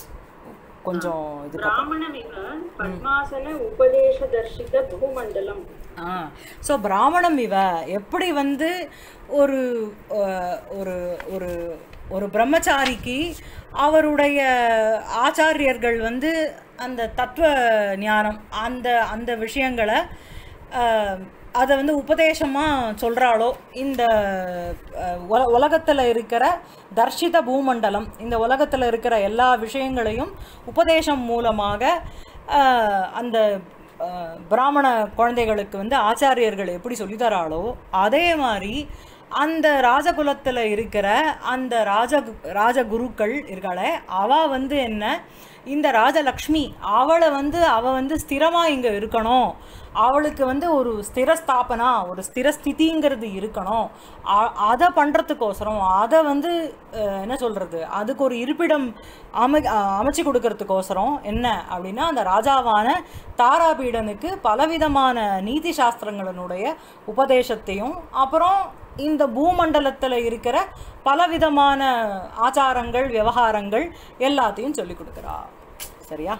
கொஞ்சம் இது ब्राह्मणमिव पद्मासन उपदेशदर्शित बहुमण्डलम् ஆ ஸோ பிராமணம் இவ எப்படி வந்து ஒரு அஹ், ஒரு ஒரு ஒரு பிரம்மச்சாரிக்கு அவருடைய ஆச்சாரியர்கள் வந்து அந்த தத்துவ ஞானம் அந்த அந்த விஷயங்களை அஹ், அதை வந்து உபதேசமாக சொல்கிறாளோ இந்த அஹ், உல உலகத்தில் இருக்கிற தர்ஷித பூமண்டலம் இந்த உலகத்தில் இருக்கிற எல்லா விஷயங்களையும் உபதேசம் மூலமாக அஹ், அந்த அஹ், பிராமண குழந்தைகளுக்கு வந்து ஆச்சாரியர்கள் எப்படி சொல்லித்தராளோ அதே மாதிரி அந்த ராஜகுலத்தில் இருக்கிற அந்த ராஜ ராஜகுருக்கள் இருக்காளே அவ வந்து என்ன இந்த ராஜலக்ஷ்மி அவளை வந்து அவ வந்து ஸ்திரமாக இங்கே இருக்கணும் அவளுக்கு வந்து ஒரு ஸ்திரஸ்தாபனா ஒரு ஸ்திரஸ்திதிங்கிறது இருக்கணும் அ- அதை பண்ணுறதுக்கோசரம் அதை வந்து அஹ், என்ன சொல்கிறது அதுக்கு ஒரு இருப்பிடம் அமை அஹ், அமைச்சு கொடுக்கறதுக்கோசரம் என்ன அப்படின்னா அந்த ராஜாவான தாராபீடனுக்கு பலவிதமான நீதி சாஸ்திரங்களினுடைய உபதேசத்தையும் அப்புறம் இந்த பூமண்டலத்தில் இருக்கிற பலவிதமான ஆச்சாரங்கள் விவகாரங்கள் எல்லாத்தையும் சொல்லி கொடுக்குறா சரியா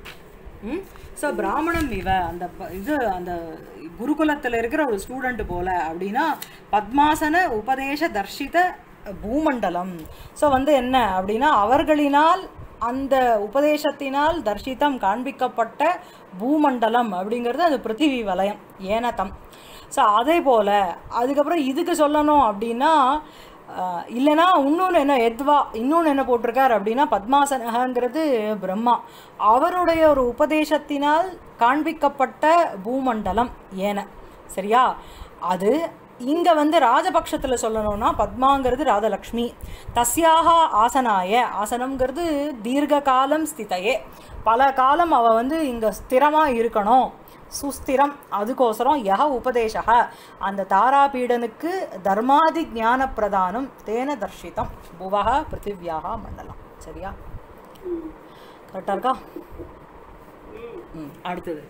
ம் ஸோ பிராமணம் இவ அந்த ப- இது அந்த குருகுலத்தில் இருக்கிற ஒரு ஸ்டூடெண்ட் போல அப்படின்னா பத்மாசன உபதேச தர்ஷித பூமண்டலம் ஸோ வந்து என்ன அப்படின்னா அவர்களினால் அந்த உபதேசத்தினால் தர்ஷிதம் காண்பிக்கப்பட்ட பூமண்டலம் அப்படிங்கிறது அது பிருத்திவி வலயம் ஏனதம் ஸோ அதே போல் அதுக்கப்புறம் இதுக்கு சொல்லணும் அப்படின்னா ஆஹ், இல்லைன்னா இன்னொன்று என்ன எத்வா இன்னொன்று என்ன போட்டிருக்கார் அப்படின்னா பத்மாசனகங்கிறது பிரம்மா அவருடைய ஒரு உபதேசத்தினால் காண்பிக்கப்பட்ட பூமண்டலம் ஏன சரியா அது இங்கே வந்து ராஜபக்ஷத்தில் சொல்லணும்னா பத்மாங்கிறது ராஜலக்ஷ்மி தஸ்யாக ஆசனாய ஆசனம்ங்கிறது தீர்க்க காலம் ஸ்திதையே பல காலம் அவள் வந்து இங்கே ஸ்திரமாக இருக்கணும் சுஸ்திரம் அதுக்கோசரம் யக உபதேசக அந்த தாராபீடனுக்கு தர்மாதி ஞான பிரதானம் தேன தர்ஷிதம் புவக பிருத்திவியாக மண்டலம் சரியா கரெக்டாக இருக்கா ம் அடுத்தது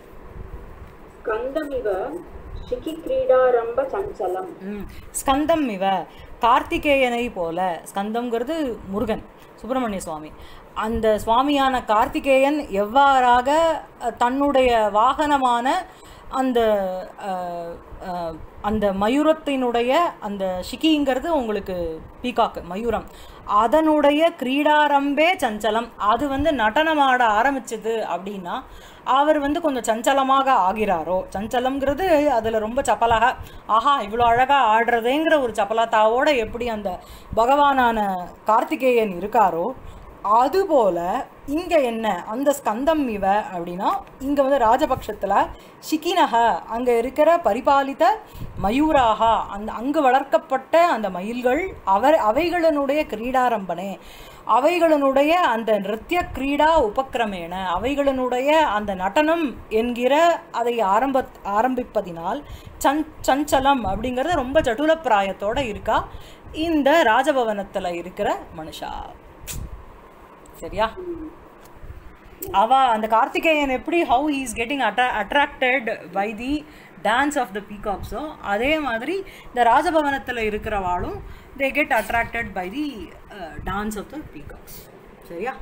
स्कन्दमिव शिखिक्रीडारम्भ चञ्चलम् ம் ஸ்கந்தம் இவ கார்த்திகேயனை போல ஸ்கந்தம்ங்கிறது முருகன் சுப்பிரமணிய சுவாமி அந்த சுவாமியான கார்த்திகேயன் எவ்வாறாக அஹ், தன்னுடைய வாகனமான அந்த அஹ், அஹ், அந்த மயூரத்தினுடைய அந்த ஷிகிங்கிறது உங்களுக்கு பீகாக்கு மயூரம் அதனுடைய கிரீடாரம்பே சஞ்சலம் அது வந்து நடனமாட ஆரம்பிச்சது அப்படின்னா அவர் வந்து கொஞ்சம் சஞ்சலமாக ஆகிறாரோ சஞ்சலம்ங்கிறது அதில் ரொம்ப சப்பலாக ஆஹா இவ்வளோ அழகாக ஆடுறதேங்கிற ஒரு சப்பலத்தாவோட எப்படி அந்த பகவானான கார்த்திகேயன் இருக்காரோ அதுபோல இங்கே என்ன அந்த ஸ்கந்தம் இவ அப்படின்னா இங்கே வந்து ராஜபக்ஷத்தில் ஷிகினக அங்கே இருக்கிற பரிபாலித்த மயூராக அந்த அங்கு வளர்க்கப்பட்ட அந்த மயில்கள் அவர் அவைகளினுடைய கிரீடாரம்பனே அவைகளினுடைய அந்த நிருத்திய கிரீடா உபக்கிரமேன அவைகளினுடைய அந்த நடனம் என்கிற அதை ஆரம்ப ஆரம்பிப்பதினால் சன் சஞ்சலம் அப்படிங்கிறது ரொம்ப சட்டுல பிராயத்தோட இருக்கா இந்த ராஜபவனத்தில் இருக்கிற மனுஷா சரியா அவ அந்த கார்த்திகேயன் எப்படி how he is getting attra attracted by the dance of the பீகாக்ஸோ அதே மாதிரி இந்த ராஜபவனத்தில் இருக்கிறவாளும் they get attracted by the dance of the peacocks சரியா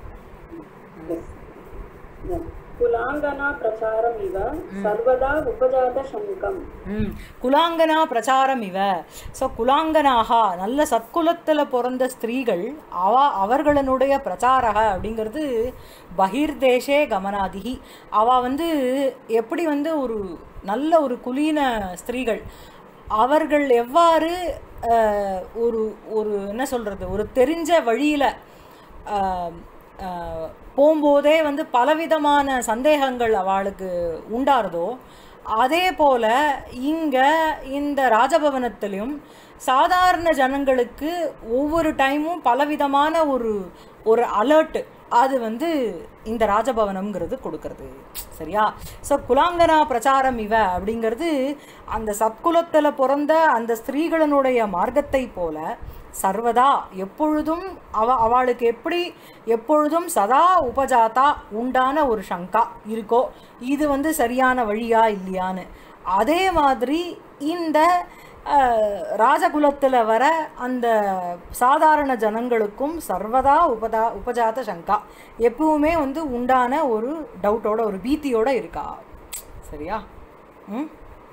कुलाङ्गना प्रचारम् इव सर्वदा उपजातशङ्कम् ம் குலாங்கனா பிரச்சாரம் இவ ஸோ குலாங்கனாக நல்ல சத்குலத்தில் பிறந்த ஸ்திரீகள் அவ அவர்களுடைய பிரச்சாரக அப்படிங்கிறது பகிர்தேசே கமனாதிகி அவ வந்து எப்படி வந்து ஒரு நல்ல ஒரு குலீன ஸ்திரீகள் அவர்கள் எவ்வாறு அஹ், ஒரு ஒரு என்ன சொல்கிறது ஒரு தெரிஞ்ச வழியில் போகும்போதே வந்து பலவிதமான சந்தேகங்கள் அவளுக்கு உண்டாருதோ அதே போல இங்கே இந்த ராஜபவனத்திலும் சாதாரண ஜனங்களுக்கு ஒவ்வொரு டைமும் பலவிதமான ஒரு ஒரு அலர்ட் அது வந்து இந்த ராஜபவனம்ங்கிறது கொடுக்கறது சரியா ஸோ குலாங்கனா பிரச்சாரம் இவ அப்படிங்கிறது அந்த சத்குலத்தில் பிறந்த அந்த ஸ்திரீகளினுடைய மார்க்கத்தை போல சர்வதா எப்பொழுதும் அவ அவளுக்கு எப்படி எப்பொழுதும் சதா உபஜாத்தா உண்டான ஒரு சங்கா இருக்கோ இது வந்து சரியான வழியா இல்லையான்னு அதே மாதிரி இந்த அஹ், ராஜகுலத்தில் வர அந்த சாதாரண ஜனங்களுக்கும் சர்வதா உபதா உபஜாத சங்கா எப்பவுமே வந்து உண்டான ஒரு டவுட்டோட ஒரு பீத்தியோட இருக்கா சரியா ம்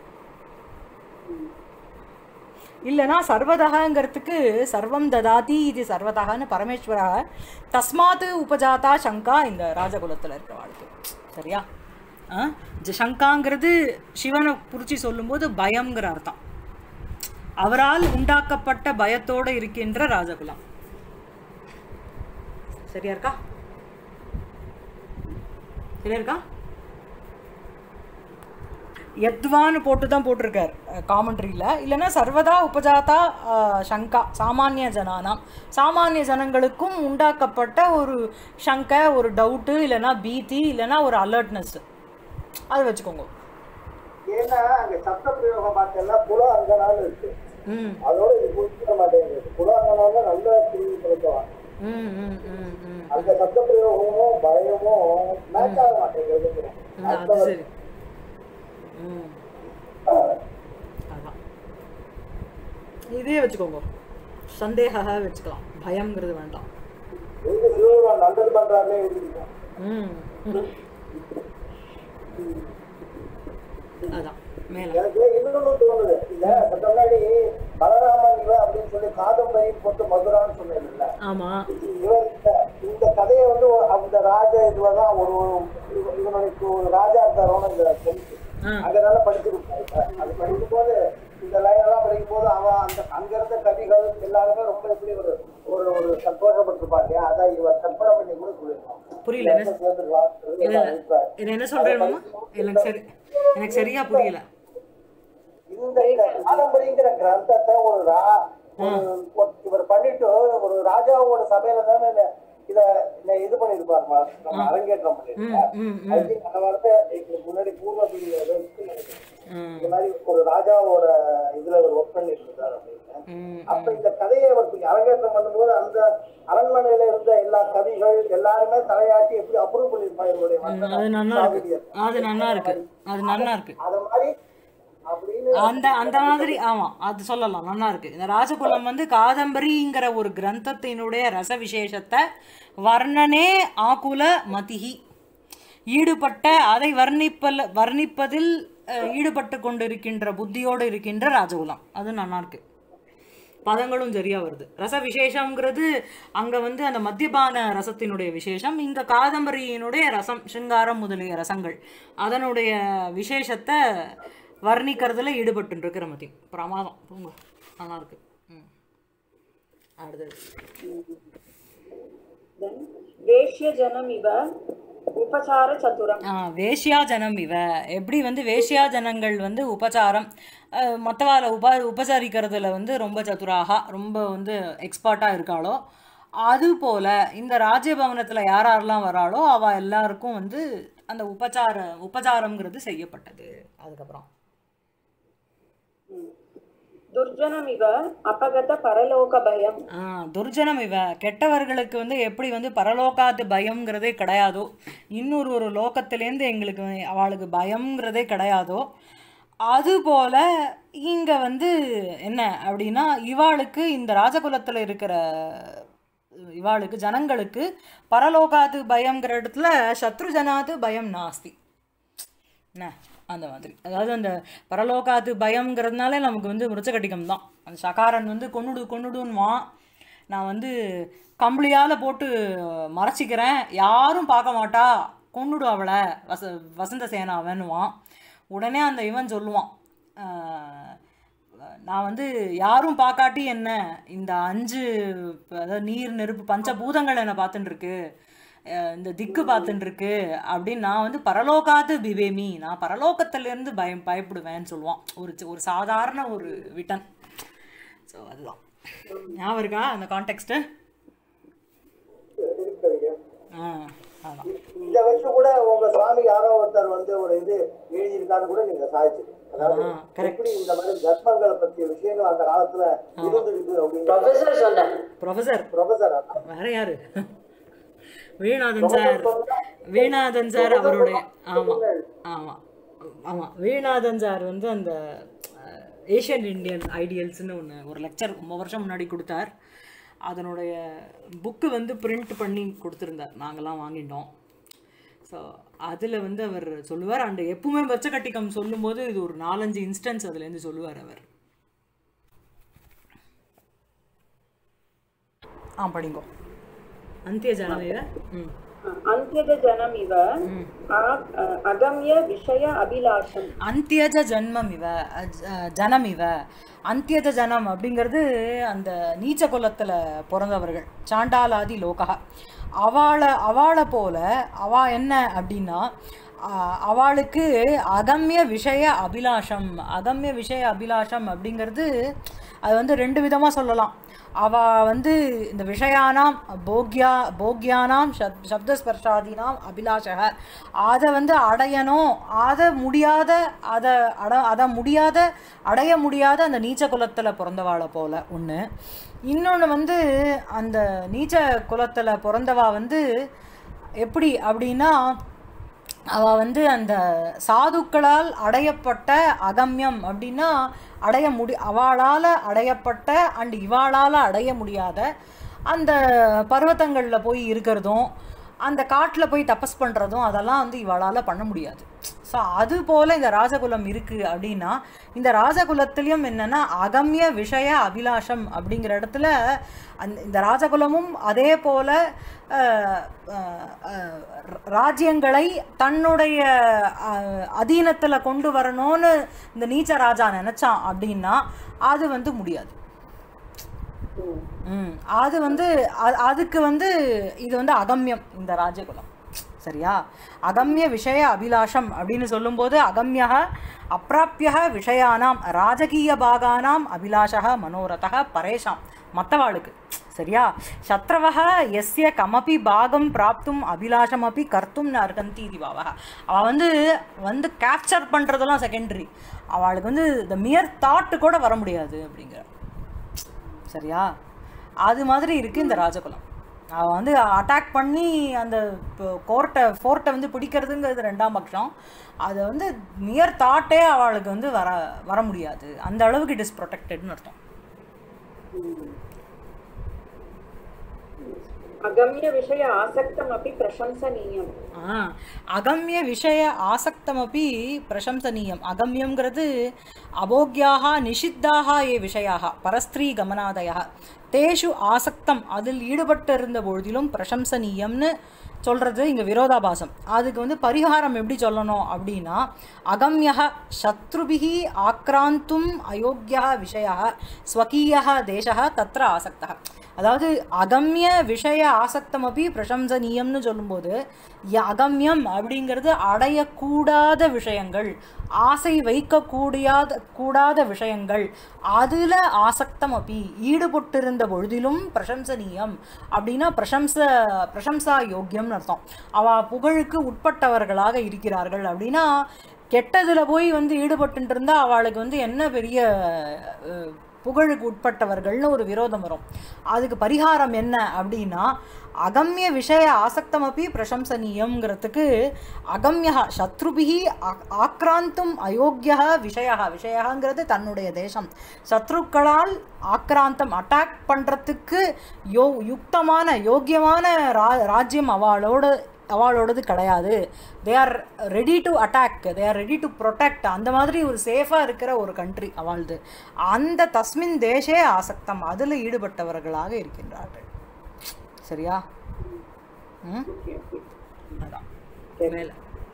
இல்லைனா சர்வதகங்கிறதுக்கு சர்வம் ததாதி இது சர்வதகன்னு பரமேஸ்வரா தஸ்மாத் உபஜாதா சங்கா இந்த ராஜகுலத்தில் இருக்கிறவாளுக்கு சரியா ஆ ஜ- சங்காங்கிறது சிவனை குறிச்சி சொல்லும்போது பயம்ங்கிற அர்த்தம் அவரால் உண்டாக்கப்பட்ட பயத்தோடு இருக்கின்ற ராஜகுலம் சரியா இருக்கா சரியா இருக்கா யத்வான்னு போட்டு தான் போட்டிருக்கார் காமெண்ட்ரியில் இல்லைன்னா சர்வதா உபஜாதா அஹ், சங்கா சாமானிய ஜனானாம் சாமானிய ஜனங்களுக்கும் உண்டாக்கப்பட்ட ஒரு சங்க ஒரு டவுட்டு இல்லைன்னா பீதி இல்லைன்னா ஒரு அலர்ட்னஸ் அதை வச்சுக்கோங்க ஏன்னா அங்க சப்த பிரயோகம் பார்த்தெல்லாம் புல அங்கனாலும் இருக்கு ம் அதோட இது புரிஞ்சுக்க மாட்டேங்குது புல அங்கனால நல்ல புரிஞ்சு கொடுக்கலாம் ம் ம் ம் ம் அந்த சப்த பிரயோகமும் பயமும் மேட்ச் ஆக மாட்டேங்குது ம், அது சரி ம் அதான் இதே வச்சுக்கோங்க சந்தேக வச்சுக்கலாம் பயம்ங்கிறது வேண்டாம் எங்க சிவபெருமான் நல்லது பண்றாருன்னே எழுதிருக்கோம் ம் அதான் மேலே எனக்கு இன்னொன்னு தோணுது இல்ல இப்ப முன்னாடி பலராமன் இவ அப்படின்னு சொல்லி காதம்பரி போட்டு மதுரான்னு சொன்னேன்ல ஆமாம் இவர் இந்த- இந்த கதையை வந்து ஒரு- அந்த ராஜ இதுலதான் ஒரு இவ- இவனுக்கு ஒரு ராஜா இருந்தாரோன்னு இந்த தெரிஞ்சு ஆ அங்கதானே படிச்சிருப்பாங்க அது படிக்கும் போது இந்த லைன் எல்லாம் படிக்கும் போது அவன் அந்த அங்க இருந்த கவிகள் எல்லாருமே ரொம்ப எப்படி ஒரு ஒரு ஒரு சந்தோஷப்பட்டிருப்பாங்க இல்லையா அதான் இவர் கற்பனை பண்ணி கூட சொல்லியிருக்கான் புரியல என்ன சேர்ந்துருவான் இது இது என்ன சொல்கிறேன் எனக்கு சரி எனக்கு சரியா புரியல இந்த இந்த காதம்பரிங்கிற கிரந்தத்தை ஒரு ரா ஒரு ஒரு- இவர் பண்ணிட்டு ஒரு ராஜாவோட சபையில தானே இந்த- இத இந்த இது பண்ணிருப்பாருமா நம்ம அரங்கேற்றம் பண்ணிருக்கோம் ம் I think அந்த வார்த்தை இதுக்கு முன்னாடி பூர்வ பிரிவுல ஏதோ இருக்குன்னு நினைக்கிறேன். ம் இந்த மாதிரி ஒரு ராஜாவோட இதுல ஒரு ஒர்க் பண்ணிட்டு இருக்காரு அப்படின்னு ம் அப்ப இந்த கதையை அவர் இப்ப அரங்கேற்றம் பண்ணும்போது அந்த அரண்மனையில இருந்த எல்லா கவிகள் எல்லாருமே தலையாட்டி எப்படி அப்ரூவ் பண்ணிருப்பாங்க இவருடைய அது நன்னா இருக்கு அது நன்னா இருக்கு அது நன்னா இருக்கு அத மாதிரி அப்படின்னு அந்த அந்த மாதிரி ஆமா அது சொல்லலாம் நல்லா இருக்கு இந்த ராஜகுலம் வந்து காதம்பரிங்கிற ஒரு கிரந்தத்தினுடைய ரச விசேஷத்தை வர்ணனே ஆகுல மதிஹி ஈடுபட்ட அதை வர்ணிப்பல வர்ணிப்பதில் அஹ், ஈடுபட்டு கொண்டிருக்கின்ற புத்தியோடு இருக்கின்ற ராஜகுலம் அது நல்லா இருக்கு பதங்களும் சரியா வருது ரச விசேஷம்ங்கிறது அங்க வந்து அந்த மத்தியபான ரசத்தினுடைய விசேஷம் இங்க காதம்பரியினுடைய ரசம் சிங்காரம் முதலிய ரசங்கள் அதனுடைய விசேஷத்தை வர்ணிக்கிறதுல ஈடுபட்டு இருக்கிற மதி பிரமாதம் தூங்க நல்லா இருக்கு ம். அடுத்தது then வேஷ்யஜனம் இவ உபசார சதுரம் ஆ, வேஷ்யா ஜனம் இவ எப்படி வந்து வேஷ்யா ஜனங்கள் வந்து உபசாரம் அஹ், மத்தவால உப உபசரிக்கிறதுல வந்து ரொம்ப சதுராகா ரொம்ப வந்து எக்ஸ்பர்ட்டாக இருக்காளோ அது போல இந்த ராஜ்யபவனத்துல யார் யாரெல்லாம் வராளோ அவ எல்லாருக்கும் வந்து அந்த உபச்சார உபச்சாரம்ங்கிறது செய்யப்பட்டது அதுக்கப்புறம் துர்ஜனம் இவ அபகத பரலோக பயம் ஆ, துர்ஜனம் இவ கெட்டவர்களுக்கு வந்து எப்படி வந்து பரலோகாத்து பயம்ங்கிறதே கிடையாதோ இன்னொரு ஒரு லோகத்திலேருந்து எங்களுக்கு வந்து அவளுக்கு பயம்ங்கிறதே கிடையாதோ அதுபோல இங்க வந்து என்ன அப்படின்னா இவாளுக்கு இந்த ராஜகுலத்துல இருக்கிற இவாளுக்கு ஜனங்களுக்கு பரலோகாத்து பயம்ங்கிற இடத்துல சத்ரு ஜனாது பயம் நாஸ்தி என்ன அந்த மாதிரி அதாவது அந்த பரலோகாத்து பயம்ங்கிறதுனால நமக்கு வந்து மிருச்சகட்டிகம் தான் அந்த சகாரன் வந்து கொன்னுடு கொன்னுடுன்னுவான் நான் வந்து கம்பளியால் போட்டு மறைச்சிக்கிறேன் யாரும் பார்க்க மாட்டா கொன்னுடு அவளை வச வசந்த சேனாவன்னுவான் உடனே அந்த இவன் சொல்லுவான் ஆஹ், நான் வந்து யாரும் பார்க்காட்டி என்ன இந்த அஞ்சு அதாவது நீர் நெருப்பு பஞ்சபூதங்கள் என்னை பார்த்துட்டு இருக்கு அஹ் இந்த திக்கு பார்த்துட்டு இருக்கு அப்படின்னு நான் வந்து பரலோகாது பிபேமி நான் பரலோகத்திலேருந்து பயம் பயப்படுவேன்னு சொல்லுவான் ஒரு சி- ஒரு சாதாரண ஒரு விட்டன் ஸோ அதுதான் ஞாபகம் இருக்கா அந்த கான்டெக்ஸ்ட்டு இருக்கிறீங்க ஆ அதான் இந்த வருஷம் கூட உங்க சுவாமி யாரோ ஒருத்தர் வந்து ஒரு இது எழுதியிருக்காரு கூட நீங்க சாதிச்சிருக்கீங்க அதாவது ஆ, correct. எப்படி இந்த மாதிரி தர்மங்களை பற்றிய விஷயங்கள் அந்த காலத்துல இருந்திருக்கு அப்படின்னு ப்ரொஃபசர் சொன்னேன் ப்ரொஃபஸர் ப்ரொஃபசர் வேற யாரு வீணாதன் சார் வீணாதன் சார் அவருடைய ஆமாம் ஆமாம் ஆமாம் வீணாதன் சார் வந்து அந்த ஏஷியன் இந்தியன் ஐடியல்ஸ்னு ஒன்று ஒரு லெக்சர் ரொம்ப வருஷம் முன்னாடி கொடுத்தார் அதனுடைய புக்கு வந்து பிரிண்ட் பண்ணி கொடுத்துருந்தார் நாங்கள்லாம் வாங்கிட்டோம் ஸோ அதில் வந்து அவர் சொல்லுவார் அண்ட் எப்பவுமே வெச்சக்கட்டிக்கம் சொல்லும்போது இது ஒரு நாலஞ்சு இன்ஸ்டன்ஸ் அதுலேருந்து சொல்லுவார் அவர் ஆ படிங்கோ அந்திய ஜனவரி ம் அந்தியஜ ஜனம் இவ ஆ- அ- அகம்ய விஷய அபிலாஷம் அந்தியஜ ஜன்மம் இவ அஜ்- அஹ் ஜனம் இவ அந்தியஜ ஜனம் அப்படிங்கிறது அந்த நீச்ச குலத்தில் பிறந்தவர்கள் சாண்டாலாதி லோகா அவளை அவளை போல அவ என்ன அப்படின்னா ஆஹ் அவளுக்கு அகம்ய விஷய அபிலாஷம் அகம்ய விஷய அபிலாஷம் அப்படிங்கிறது அது வந்து ரெண்டு விதமாக சொல்லலாம் அவ வந்து இந்த விஷயானாம் போக்யா போக்யானாம் சப் சப்தஸ்பர்ஷாதீனாம் அபிலாஷக அதை வந்து அடையணும் அதை முடியாத அதை அட அதை முடியாத அடைய முடியாத அந்த நீச்ச குலத்தில் பிறந்தவாளை போல ஒன்று இன்னொன்று வந்து அந்த நீச்ச குலத்தில் பிறந்தவா வந்து எப்படி அப்படின்னா அவ வந்து அந்த சாதுக்களால் அடையப்பட்ட அகம்யம் அப்படின்னா அடைய முடி அவளால் அடையப்பட்ட அண்ட் இவாளால் அடைய முடியாத அந்த பர்வத்தங்களில் போய் இருக்கிறதும் அந்த காட்டில் போய் தபஸ் பண்ணுறதும் அதெல்லாம் வந்து இவளால் பண்ண முடியாது ஸோ அது போல் இந்த ராஜகுலம் இருக்குது அப்படின்னா இந்த ராஜகுலத்துலேயும் என்னென்னா அகம்ய விஷய அபிலாஷம் அப்படிங்கிற இடத்துல அந்த இந்த ராஜகுலமும் அதே போல் ராஜ்யங்களை தன்னுடைய அதீனத்தில் கொண்டு வரணும்னு இந்த நீச்ச ராஜா நினச்சான் அப்படின்னா அது வந்து முடியாது ம் அது வந்து அ- அதுக்கு வந்து இது வந்து அகம்யம் இந்த ராஜகுலம் சரியா அகம்ய விஷய அபிலாஷம் அப்படின்னு சொல்லும்போது அகம்யா அப்பிராப்பிய விஷயானாம் ராஜகீய பாகானாம் அபிலாஷா மனோரதா பரேஷாம் மற்றவாளுக்கு சரியா சத்ரவः எஸ்ய கமபி பாகம் பிராப்தும் அபிலாஷமப்பி கர்த்தும் ந அர்ஹந்தி இது பாவக அவள் வந்து வந்து கேப்சர் பண்ணுறதெல்லாம் செகண்டரி அவளுக்கு வந்து இந்த மியர் தாட்டு கூட வர முடியாது அப்படிங்கிற சரியா அது மாதிரி இருக்கு இந்த ராஜகுலம் அவள் வந்து அட்டாக் பண்ணி அந்த கோர்ட்டை ஃபோர்ட்டை வந்து பிடிக்கிறதுங்கிறது ரெண்டாம் பட்சம் அது வந்து நியர் தாட்டே அவளுக்கு வந்து வர வர முடியாது அந்த அளவுக்கு இட் இஸ் ப்ரொடெக்டட்னு அர்த்தம் अगम्य विषय आसक्तमपि प्रशंसनीयम् ஆ அகம்ய விஷய ஆசக்தமப்பி பிரசம்சனீயம் அகம்யங்கிறது அபோக்யாக நிஷித்தாக ஏ விஷயாக பரஸ்திரீ கமனாதயா தேஷு ஆசக்தம் அதில் ஈடுபட்டு இருந்த பொழுதிலும் பிரசம்சனீயம்னு சொல்கிறது இங்கே விரோதாபாசம் அதுக்கு வந்து பரிகாரம் எப்படி சொல்லணும் அப்படின்னா அகம்ய சத்ருபிகி ஆக்ராந்தும் அயோக்கியா விஷய ஸ்வகீய தேச தத்திர ஆசக்தா அதாவது அகம்ய விஷய ஆசக்தமபி பிரசம்சனீயம்னு சொல்லும்போது ய- அகம்யம் அப்படிங்கிறது அடையக்கூடாத விஷயங்கள் ஆசை வைக்கக்கூடியாத கூடாத விஷயங்கள் அதில் ஆசக்தம் அப்பி ஈடுபட்டிருந்த பொழுதிலும் பிரசம்சனீயம் அப்படின்னா பிரசம்ச பிரசம்சா யோக்கியம்னு அர்த்தம் அவ புகழுக்கு உட்பட்டவர்களாக இருக்கிறார்கள் அப்படின்னா கெட்டதுல போய் வந்து ஈடுபட்டு இருந்தா அவளுக்கு வந்து என்ன பெரிய அஹ், புகழுக்கு உட்பட்டவர்கள்னு ஒரு விரோதம் வரும் அதுக்கு பரிகாரம் என்ன அப்படின்னா அகம்ய விஷய ஆசக்தமப்பி பிரசம்சனீயம்ங்கிறதுக்கு அகம்யா சத்ருபிகி ஆ- ஆக்ராந்தும் அயோக்கிய விஷய விஷயங்கிறது தன்னுடைய தேசம் சத்ருக்களால் ஆக்ராந்தம் அட்டாக் பண்ணுறதுக்கு யோ யுக்தமான யோக்கியமான ரா ராஜ்யம் அவளோட அவளோடது கிடையாது they are ready to attack they are ready to protect அந்த மாதிரி ஒரு சேஃபாக இருக்கிற ஒரு கண்ட்ரி அவளது அந்த தஸ்மின் தேசே ஆசக்தம் அதில் ஈடுபட்டவர்களாக இருக்கின்றார்கள் சரியா ம் அதான் மேலே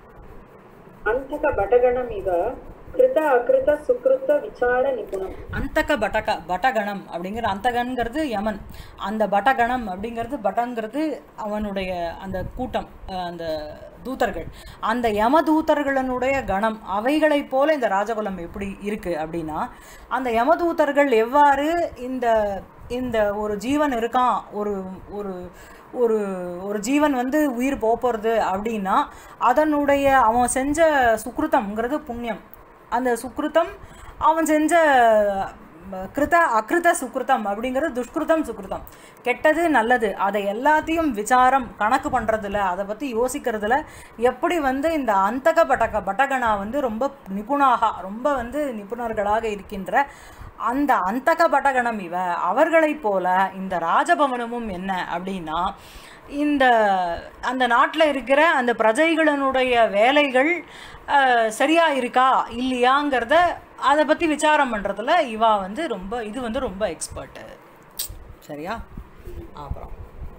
अन्तक बटगणमिव कृत अकृत सुकृत विचार निपुणम् அந்தக பட்டக பட்டகணம் அப்படிங்கிற அந்தகன்கிறது யமன் அந்த பட்டகணம் அப்படிங்கிறது பட்டங்கிறது அவனுடைய அந்த கூட்டம் அஹ் அந்த தூதர்கள் அந்த யம தூதர்களுடைய கணம் அவைகளைப் போல இந்த ராஜகுலம் எப்படி இருக்கு அப்படின்னா அந்த யமதூதர்கள் எவ்வாறு இந்த இந்த ஒரு ஜீவன் இருக்கான் ஒரு ஒரு ஒரு ஒரு ஜீவன் வந்து உயிர் போகிறது அப்படின்னா அதனுடைய அவன் செஞ்ச சுக்ருதம்ங்கிறது புண்ணியம் அந்த சுக்ருதம் அவன் செஞ்ச ம, கிருத அகிருத சுக்ருதம் அப்படிங்கிறது துஷ்கிருதம் சுக்ருதம் கெட்டது நல்லது அதை எல்லாத்தையும் விசாரம் கணக்கு பண்ணுறதுல அதை பற்றி யோசிக்கிறதுல எப்படி வந்து இந்த அந்தக பட்டக பட்டகனா வந்து ரொம்ப நிபுணாக ரொம்ப வந்து நிபுணர்களாக இருக்கின்ற அந்த அந்தக பட்டகணம் இவ அவர்களைப் போல இந்த ராஜபவனமும் என்ன அப்படின்னா இந்த அந்த நாட்டில் இருக்கிற அந்த பிரஜைகளினுடைய வேலைகள் அஹ், சரியா இருக்கா இல்லையாங்கிறத அதை பற்றி விசாரம் பண்ணுறதுல இவா வந்து ரொம்ப இது வந்து ரொம்ப எக்ஸ்பர்ட்டு சரியா அப்புறம்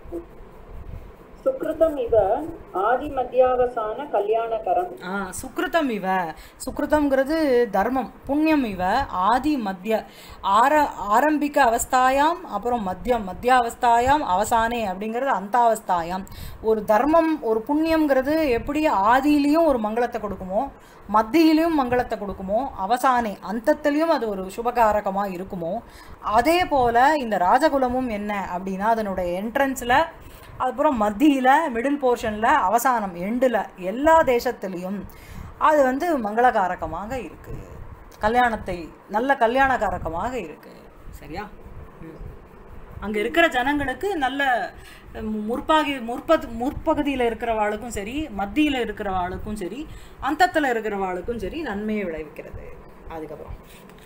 सुकृतम् इव आदिमध्यावसान कल्याणकरम् ஆ சுக்ருதம் இவ சுக்ருதம்ங்கிறது தர்மம் புண்ணியம் இவ ஆதி மத்திய ஆர ஆரம்பிக்க அவஸ்தாயாம் அப்புறம் மத்தியம் மத்தியாவஸ்தாயாம் அவசானே அப்படிங்கிறது அந்தாவஸ்தாயாம் ஒரு தர்மம் ஒரு புண்ணியம்ங்கிறது எப்படி ஆதியிலையும் ஒரு மங்களத்தை கொடுக்குமோ மத்தியிலையும் மங்களத்தை கொடுக்குமோ அவசானே அந்தத்திலையும் அது ஒரு சுபகாரகமாக இருக்குமோ அதே போல் இந்த ராஜகுலமும் என்ன அப்படின்னா அதனுடைய என்ட்ரன்ஸில் அப்புறம் மத்தியில் மிடில் போர்ஷனில் அவசானம் எண்டில் எல்லா தேசத்துலேயும் அது வந்து மங்களகாரகமாக இருக்குது கல்யாணத்தை நல்ல கல்யாணகாரகமாக இருக்குது சரியா அங்கே இருக்கிற ஜனங்களுக்கு நல்ல ம், முற்பாகி முற்பது முற்பகுதியில் இருக்கிறவாளுக்கும் சரி மத்தியில் இருக்கிறவாளுக்கும் சரி அந்தத்தில் இருக்கிறவாளுக்கும் சரி நன்மையை விளைவிக்கிறது அதுக்கப்புறம்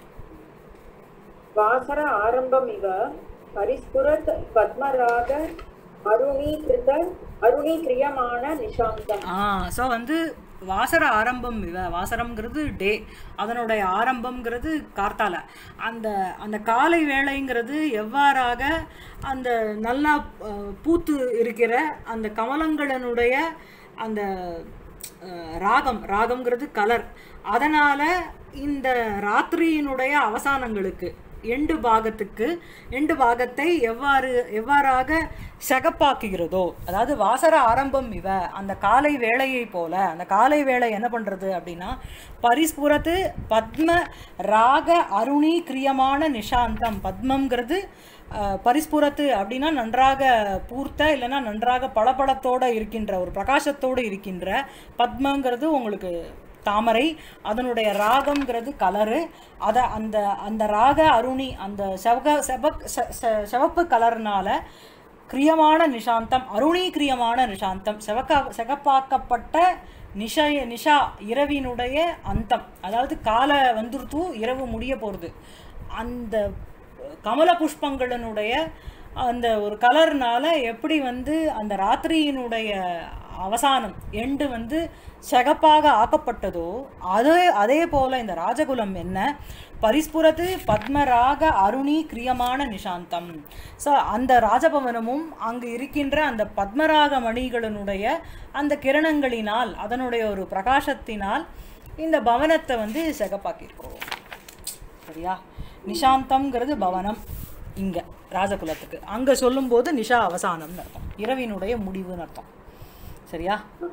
वासर आरम्भम् इव परिस्फुरत् पद्मराग अरुणीकृत अरुणीक्रियमाण निशान्तम् ஆ ஸோ வந்து வாசர ஆரம்பம் இவ வாசரம்ங்கிறது டே அதனுடைய ஆரம்பம்ங்கிறது கார்த்தால அந்த அந்த காலை வேளைங்கிறது எவ்வாறாக அந்த நல்லா அஹ், பூத்து இருக்கிற அந்த கமலங்களினுடைய அந்த அஹ், ராகம் ராகம்ங்கிறது கலர் அதனால இந்த ராத்திரியினுடைய அவசானங்களுக்கு எண்டு பாகத்துக்கு எண்டு பாகத்தை எவ்வாறு எவ்வாறாக சகப்பாக்குகிறதோ அதாவது வாசர ஆரம்பம் இவ அந்த காலை வேளையை போல அந்த காலை வேளை என்ன பண்றது அப்படின்னா பரிஸ்புரத்து பத்ம ராக அருணி கிரியமான நிஷாந்தம் பத்மம்ங்கிறது அஹ், பரிஸ்புரத்து அப்படின்னா நன்றாக பூர்த்த இல்லைன்னா நன்றாக பளபளத்தோட இருக்கின்ற ஒரு பிரகாசத்தோடு இருக்கின்ற பத்மங்கிறது உங்களுக்கு தாமரை அதனுடைய ராகம்ங்கிறது கலரு அதை அந்த அந்த ராக அருணி அந்த செவக செவக் செ- செ- சிவப்பு கலர்னால கிரியமான நிஷாந்தம் அருணீக்கிரியமான நிஷாந்தம் செவக்கா செகப்பாக்கப்பட்ட நிஷய நிஷா இரவினுடைய அந்தம் அதாவது காலை வந்துருத்து இரவு முடிய போகிறது அந்த கமல புஷ்பங்களினுடைய அந்த ஒரு கலர்னால எப்படி வந்து அந்த ராத்திரியினுடைய அவசானம் எண்டு வந்து செகப்பாக ஆக்கப்பட்டதோ அதே அதே போல இந்த ராஜகுலம் என்ன பரிஸ்புரத்து பத்மராக அருணி கிரியமான நிஷாந்தம் ஸோ அந்த ராஜபவனமும் அங்கு இருக்கின்ற அந்த பத்மராக மணிகளினுடைய அந்த கிரணங்களினால் அதனுடைய ஒரு பிரகாசத்தினால் இந்த பவனத்தை வந்து செகப்பாக்கியிருக்கோம் சரியா நிஷாந்தம்ங்கிறது பவனம் இங்க ராஜகுலத்துக்கு அங்க சொல்லும்போது நிஷா அவசானம்னு அர்த்தம் இரவினுடைய முடிவுன்னு அர்த்தம் சரியா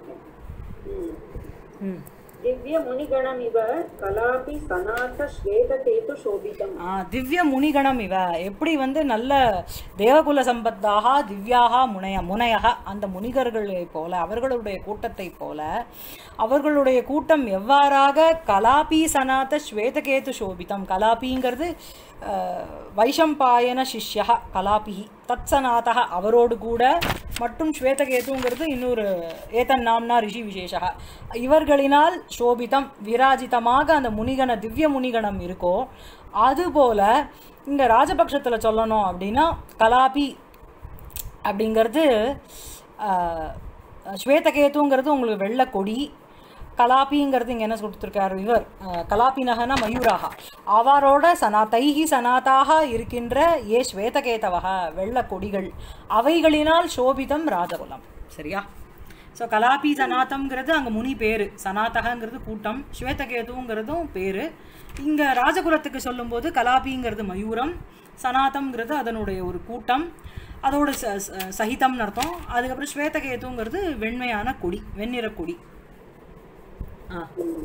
ம் திவ்ய முனிகணமிவ கலாபி சனாத ஸ்வேதகேது சோபிதம் ஆ, திவ்ய முனிகணம் இவ எப்படி வந்து நல்ல தேவகுல சம்பத்தாக திவ்யாக முனைய முனையக அந்த முனிகர்களை போல அவர்களுடைய கூட்டத்தை போல அவர்களுடைய கூட்டம் எவ்வாறாக கலாபி சனாத ஸ்வேதகேது சோபிதம் கலாபிங்கிறது அஹ், வைஷம்பாயன சிஷ்யா கலாபி தத்சநாதக அவரோடு கூட மற்றும் ஸ்வேதகேதுங்கிறது இன்னொரு ஏதன் நாம்னா ரிஷி விசேஷா இவர்களினால் சோபிதம் விராஜிதமாக அந்த முனிகண திவ்ய முனிகணம் இருக்கோ அதுபோல இங்க ராஜபக்ஷத்துல சொல்லணும் அப்படின்னா கலாபி அப்படிங்கிறது ஆஹ், ஸ்வேதகேதுங்கிறது உங்களுக்கு வெள்ளை கொடி கலாபிங்கிறது இங்கே என்ன கொடுத்துருக்காரு இவர் அஹ், கலாபினகன மயூராக அவரோட சனா தைஹி சனாதாக இருக்கின்ற ஏ ஸ்வேதகேதவக வெள்ள கொடிகள் அவைகளினால் சோபிதம் ராஜகுலம் சரியா ஸோ கலாபி சனாத்தம்ங்கிறது அங்கே முனி பேர் சனாதகங்கிறது கூட்டம் ஸ்வேதகேதுங்கிறதும் பேர் இங்கே ராஜகுலத்துக்கு சொல்லும்போது கலாபிங்கிறது மயூரம் சனாதம்ங்கிறது அதனுடைய ஒரு கூட்டம் அதோட ச ச- சகிதம்னு அர்த்தம் அதுக்கப்புறம் ஸ்வேதகேதுங்கிறது வெண்மையான கொடி வெண்ணிற கொடி ஆ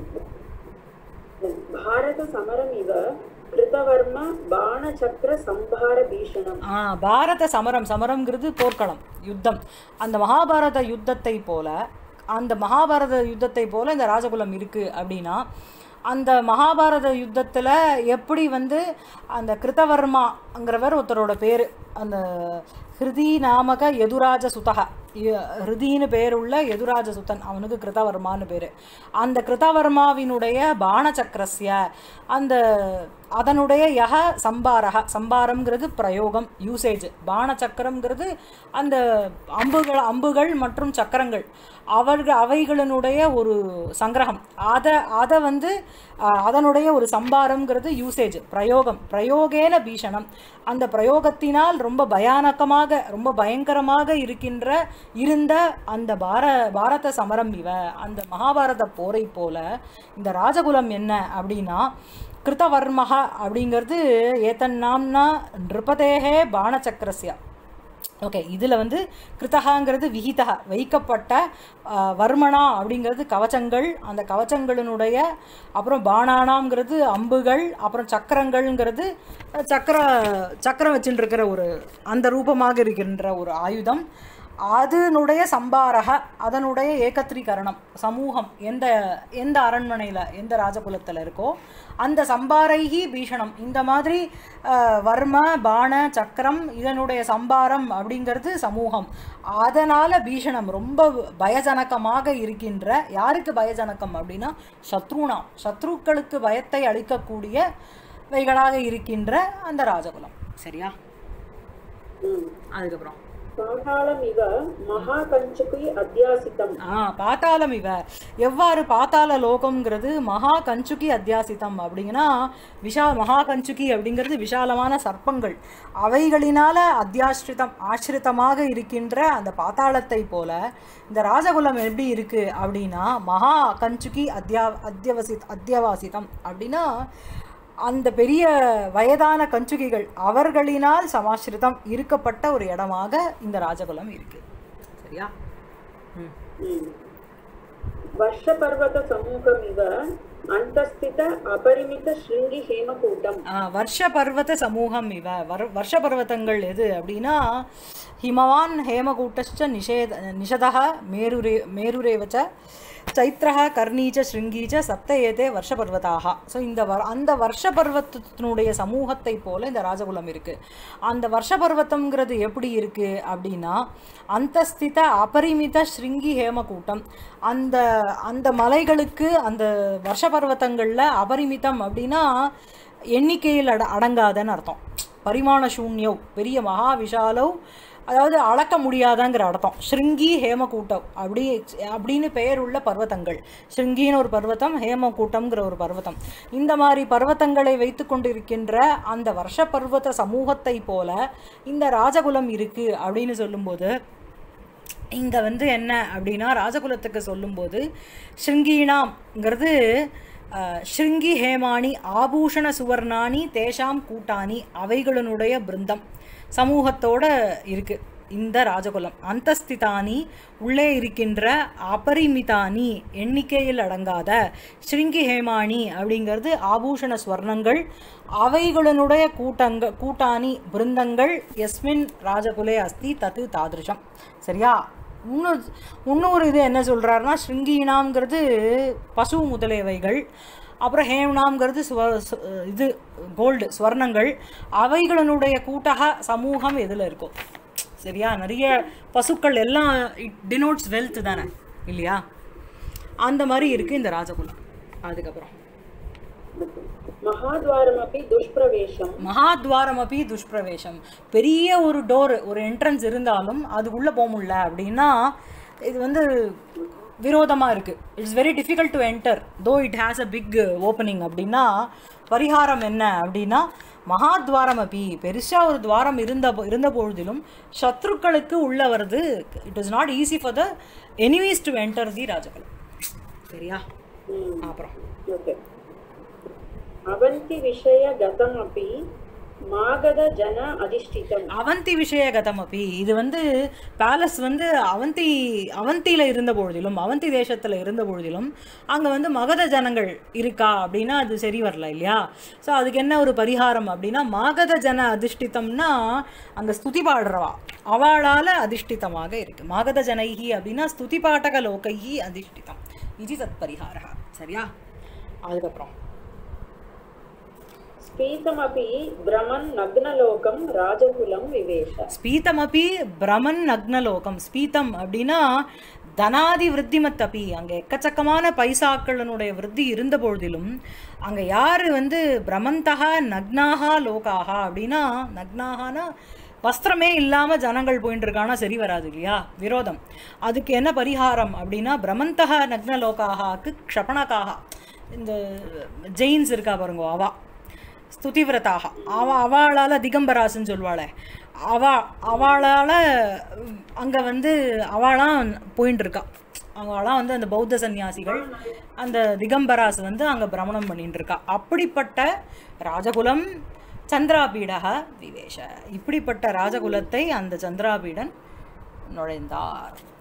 பாரத சமரமிவ கிருதவர்ம பாணச்சக்கர சம்பார பீஷணம் ஆ பாரத சமரம் சமரம்ங்கிறது போர்க்களம் யுத்தம் அந்த மகாபாரத யுத்தத்தை போல அந்த மகாபாரத யுத்தத்தை போல இந்த ராஜகுலம் இருக்கு அப்படின்னா அந்த மகாபாரத யுத்தத்தில் எப்படி வந்து அந்த கிருத்தவர்மாங்கிறவர் ஒருத்தரோட பேர் அந்த ஹிருதி நாமக யதுராஜ சுதக இ- ஹிருதின்னு பேருள்ள யதுராஜ சுத்தன் அவனுக்கு கிருத்தவர்மான்னு பேர் அந்த கிருத்தவர்மாவினுடைய பாணச்சக்கரஸ்ய அந்த அதனுடைய யக சம்பாரக சம்பாரம்ங்கிறது பிரயோகம் யூசேஜ் பாணச்சக்கரம்ங்கிறது அந்த அம்புகள் அம்புகள் மற்றும் சக்கரங்கள் அவர்கள் அவைகளினுடைய ஒரு சங்கிரகம் அதை அதை வந்து அஹ், அதனுடைய ஒரு சம்பாரம்ங்கிறது யூசேஜ் பிரயோகம் பிரயோகேன பீஷணம் அந்த பிரயோகத்தினால் ரொம்ப பயானகமாக ரொம்ப பயங்கரமாக இருக்கின்ற இருந்த அந்த பார பாரத சமரம் இவ அந்த மகாபாரத போரை போல இந்த ராஜகுலம் என்ன அப்படின்னா கிருத்தவர்மக அப்படிங்கிறது ஏத்தன்னாம்னா நிருபதேகே பாணச்சக்கரஸ்ய ஓகே இதில் வந்து கிருத்தகாங்கிறது விகிதா வைக்கப்பட்ட ஆஹ், வர்மனா அப்படிங்கிறது கவச்சங்கள் அந்த கவச்சங்களினுடைய அப்புறம் பாணானாம்ங்கிறது அம்புகள் அப்புறம் சக்கரங்கள்ங்கிறது அஹ், சக்கர சக்கரம் வச்சுட்டு இருக்கிற ஒரு அந்த ரூபமாக இருக்கின்ற ஒரு ஆயுதம் அதனுடைய சம்பாரக அதனுடைய ஏகத்ரீகரணம் சமூகம் எந்த எந்த அரண்மனையில் எந்த ராஜகுலத்தில் இருக்கோ அந்த சம்பாரைகி பீஷணம் இந்த மாதிரி அஹ், வர்ம பாண சக்கரம் இதனுடைய சம்பாரம் அப்படிங்கிறது சமூகம் அதனால் பீஷணம் ரொம்ப பயஜனகமாக இருக்கின்ற யாருக்கு பயஜனகம் அப்படின்னா சத்ருணாம் சத்ருக்களுக்கு பயத்தை அளிக்கக்கூடிய வைகளாக இருக்கின்ற அந்த ராஜகுலம் சரியா அதுக்கப்புறம் பாதாளம் இவ மகா கஞ்சுகி அத்தியாசித்தம் ஆ பாத்தாளம் இவ எவ்வாறு பாத்தாள லோகம்ங்கிறது மகா கஞ்சுகி அத்தியாசித்தம் அப்படிங்கன்னா விஷா மகா கஞ்சுகி அப்படிங்கிறது விஷாலமான சர்ப்பங்கள் அவைகளினால அத்தியாசிரிதம் ஆசிரிதமாக இருக்கின்ற அந்த பாத்தாளத்தை போல இந்த ராஜகுலம் எப்படி இருக்கு அப்படின்னா மகா கஞ்சுகி அத்தியா அத்தியவசி அத்தியவாசிதம் அப்படின்னா அந்த பெரிய வயதான கஞ்சுகிகள் அவர்களினால் சமாசிரிதம் இருக்கப்பட்ட ஒரு இடமாக இந்த ராஜகுலம் இருக்கு சரியா ம் வருஷ பர்வத சமூகம் இவ अन्तस्थित अपरिमित शृङ्गि हेमकूटम् ஆ, வருஷ பர்வத சமூகம் இவ வர் வருஷ பர்வதங்கள் எது அப்படின்னா ஹிமவான் ஹேமகூட்டச்ச நிஷேத நிஷதः மேருரே மேருரேவச்ச சைத்ரஹ கர்ணீச்ச ஸ்ருங்கீச்ச சப்த ஏதே வருஷ பர்வதாக ஸோ இந்த வர் அந்த வருஷ பர்வத்தினுடைய சமூகத்தை போல இந்த ராஜகுலம் இருக்கு அந்த வருஷ பர்வத்தம்ங்கிறது எப்படி இருக்கு அப்படின்னா அந்தஸ்தித அபரிமித ஸ்ருங்கி ஹேமகூட்டம் அந்த அந்த மலைகளுக்கு அந்த வருஷ பர்வத்தங்களில் அபரிமிதம் அப்படின்னா எண்ணிக்கையில் அட அடங்காதன்னு அர்த்தம் பரிமாண சூன்யவ் பெரிய மகா விஷாலவ் அதாவது அளக்க முடியாதங்கிற அர்த்தம் ஸ்ருங்கி ஹேமகூட்டம் அப்படி அப்படின்னு பெயர் உள்ள பர்வதங்கள் ஸ்ருங்கின்னு ஒரு பர்வதம் ஹேமகூட்டம்ங்கிற ஒரு பர்வதம் இந்த மாதிரி பர்வதங்களை வைத்து கொண்டிருக்கின்ற அந்த வருஷ பர்வத சமூகத்தை போல இந்த ராஜகுலம் இருக்கு அப்படின்னு சொல்லும்போது இங்கே வந்து என்ன அப்படின்னா ராஜகுலத்துக்கு சொல்லும்போது ஸ்ருங்கீனாம்ங்கிறது அஹ், ஸ்ருங்கி ஹேமானி ஆபூஷண சுவர்ணானி தேஷாம் கூட்டானி அவைகளினுடைய பிருந்தம் சமூகத்தோட இருக்கு இந்த ராஜகுலம் அந்தஸ்திதானி உள்ளே இருக்கின்ற அபரிமிதானி எண்ணிக்கையில் அடங்காத ஸ்ருங்கி ஹேமானி அப்படிங்கிறது ஆபூஷண ஸ்வர்ணங்கள் அவைகளினுடைய கூட்டங்க கூட்டானி பிருந்தங்கள் எஸ்மின் ராஜகுலே அஸ்தி தத்து தாதிருஷம் சரியா இன்னொரு இன்னொரு இது என்ன சொல்கிறாருன்னா ஸ்ருங்கீனாம்ங்கிறது பசு முதலியவைகள் அப்புறம் ஹேம்னாம்ங்கிறது சுவ சு- இது கோல்டு ஸ்வர்ணங்கள் அவைகளினுடைய கூட்டக சமூகம் எதில் இருக்கும் சரியா நிறைய பசுக்கள் எல்லாம் இட் டினோட்ஸ் வெல்த் தானே இல்லையா அந்த மாதிரி இருக்குது இந்த ராஜகுலம் அதுக்கப்புறம் महाद्वारमपि दुष्प्रवेशम् மகாத்வாரம் அப்படி துஷ்பிரவேசம் பெரிய ஒரு டோர் ஒரு என்ட்ரன்ஸ் இருந்தாலும் அது உள்ளே போக முடியல அப்படின்னா இது வந்து விரோதமாக இருக்குது it's very difficult to enter though it has a big opening அப்படின்னா பரிகாரம் என்ன அப்படின்னா மகாத்வாரம் அப்பி பெருசாக ஒரு துவாரம் இருந்த இருந்த பொழுதிலும் சத்ருக்களுக்கு உள்ள வருது it is not easy for the enemies to enter the ராஜகுலம் சரியா அப்புறம் ओके अवन्तिविषयगतमपि मागधजन अधिष्ठितम् அவந்தி விஷயகதம் அப்படி இது வந்து பேலஸ் வந்து அவந்தி அவந்தியில் இருந்த பொழுதிலும் அவந்தி தேசத்தில் இருந்த பொழுதிலும் அங்கே வந்து மகத ஜனங்கள் இருக்கா அப்படின்னா அது சரி வரல இல்லையா ஸோ அதுக்கு என்ன ஒரு பரிகாரம் அப்படின்னா மகத ஜன அதிஷ்டிதம்னா அங்கே ஸ்துதி பாடுறவா அவளால் அதிஷ்டிதமாக இருக்கு மகத ஜனைஹி அப்படின்னா ஸ்துதி பாட்டக லோகைஹி அதிஷ்டிதம் இது தத் பரிகாரா சரியா அதுக்கப்புறம் स्फीतमपि भ्रमन् नग्नलोकं राजकुलं विवेश ஸ்பீதமபி பிரமன் நக்னலோகம் ஸ்பீதம் அப்படின்னா தனாதி விருத்திமத் அப்பி அங்கே எக்கச்சக்கமான பைசாக்களினுடைய விருத்தி இருந்த பொழுதிலும் அங்கே யார் வந்து பிரமந்தகா நக்னாகா லோகாகா அப்படின்னா நக்னாகானா வஸ்திரமே இல்லாமல் ஜனங்கள் போயிட்டு இருக்கானா சரி வராது இல்லையா விரோதம் அதுக்கு என்ன பரிகாரம் அப்படின்னா பிரமந்தகா நக்னலோகாகாக்கு க்ஷபணகாகா இந்த ஜெயின்ஸ் இருக்கா பாருங்க அவா ஸ்துதிவிரதாக அவ அவளால் திகம்பராசுன்னு சொல்வாளே அவ அவளால் அங்கே வந்து அவளாம் போயின்னு இருக்கா அவளாம் வந்து அந்த பௌத்த சந்நியாசிகள் அந்த திகம்பராஸ் வந்து அங்கே பிரமணம் பண்ணிட்டு இருக்கா அப்படிப்பட்ட ராஜகுலம் சந்திராபீடக விவேஷ இப்படிப்பட்ட ராஜகுலத்தை அந்த சந்திராபீடன் நுழைந்தார்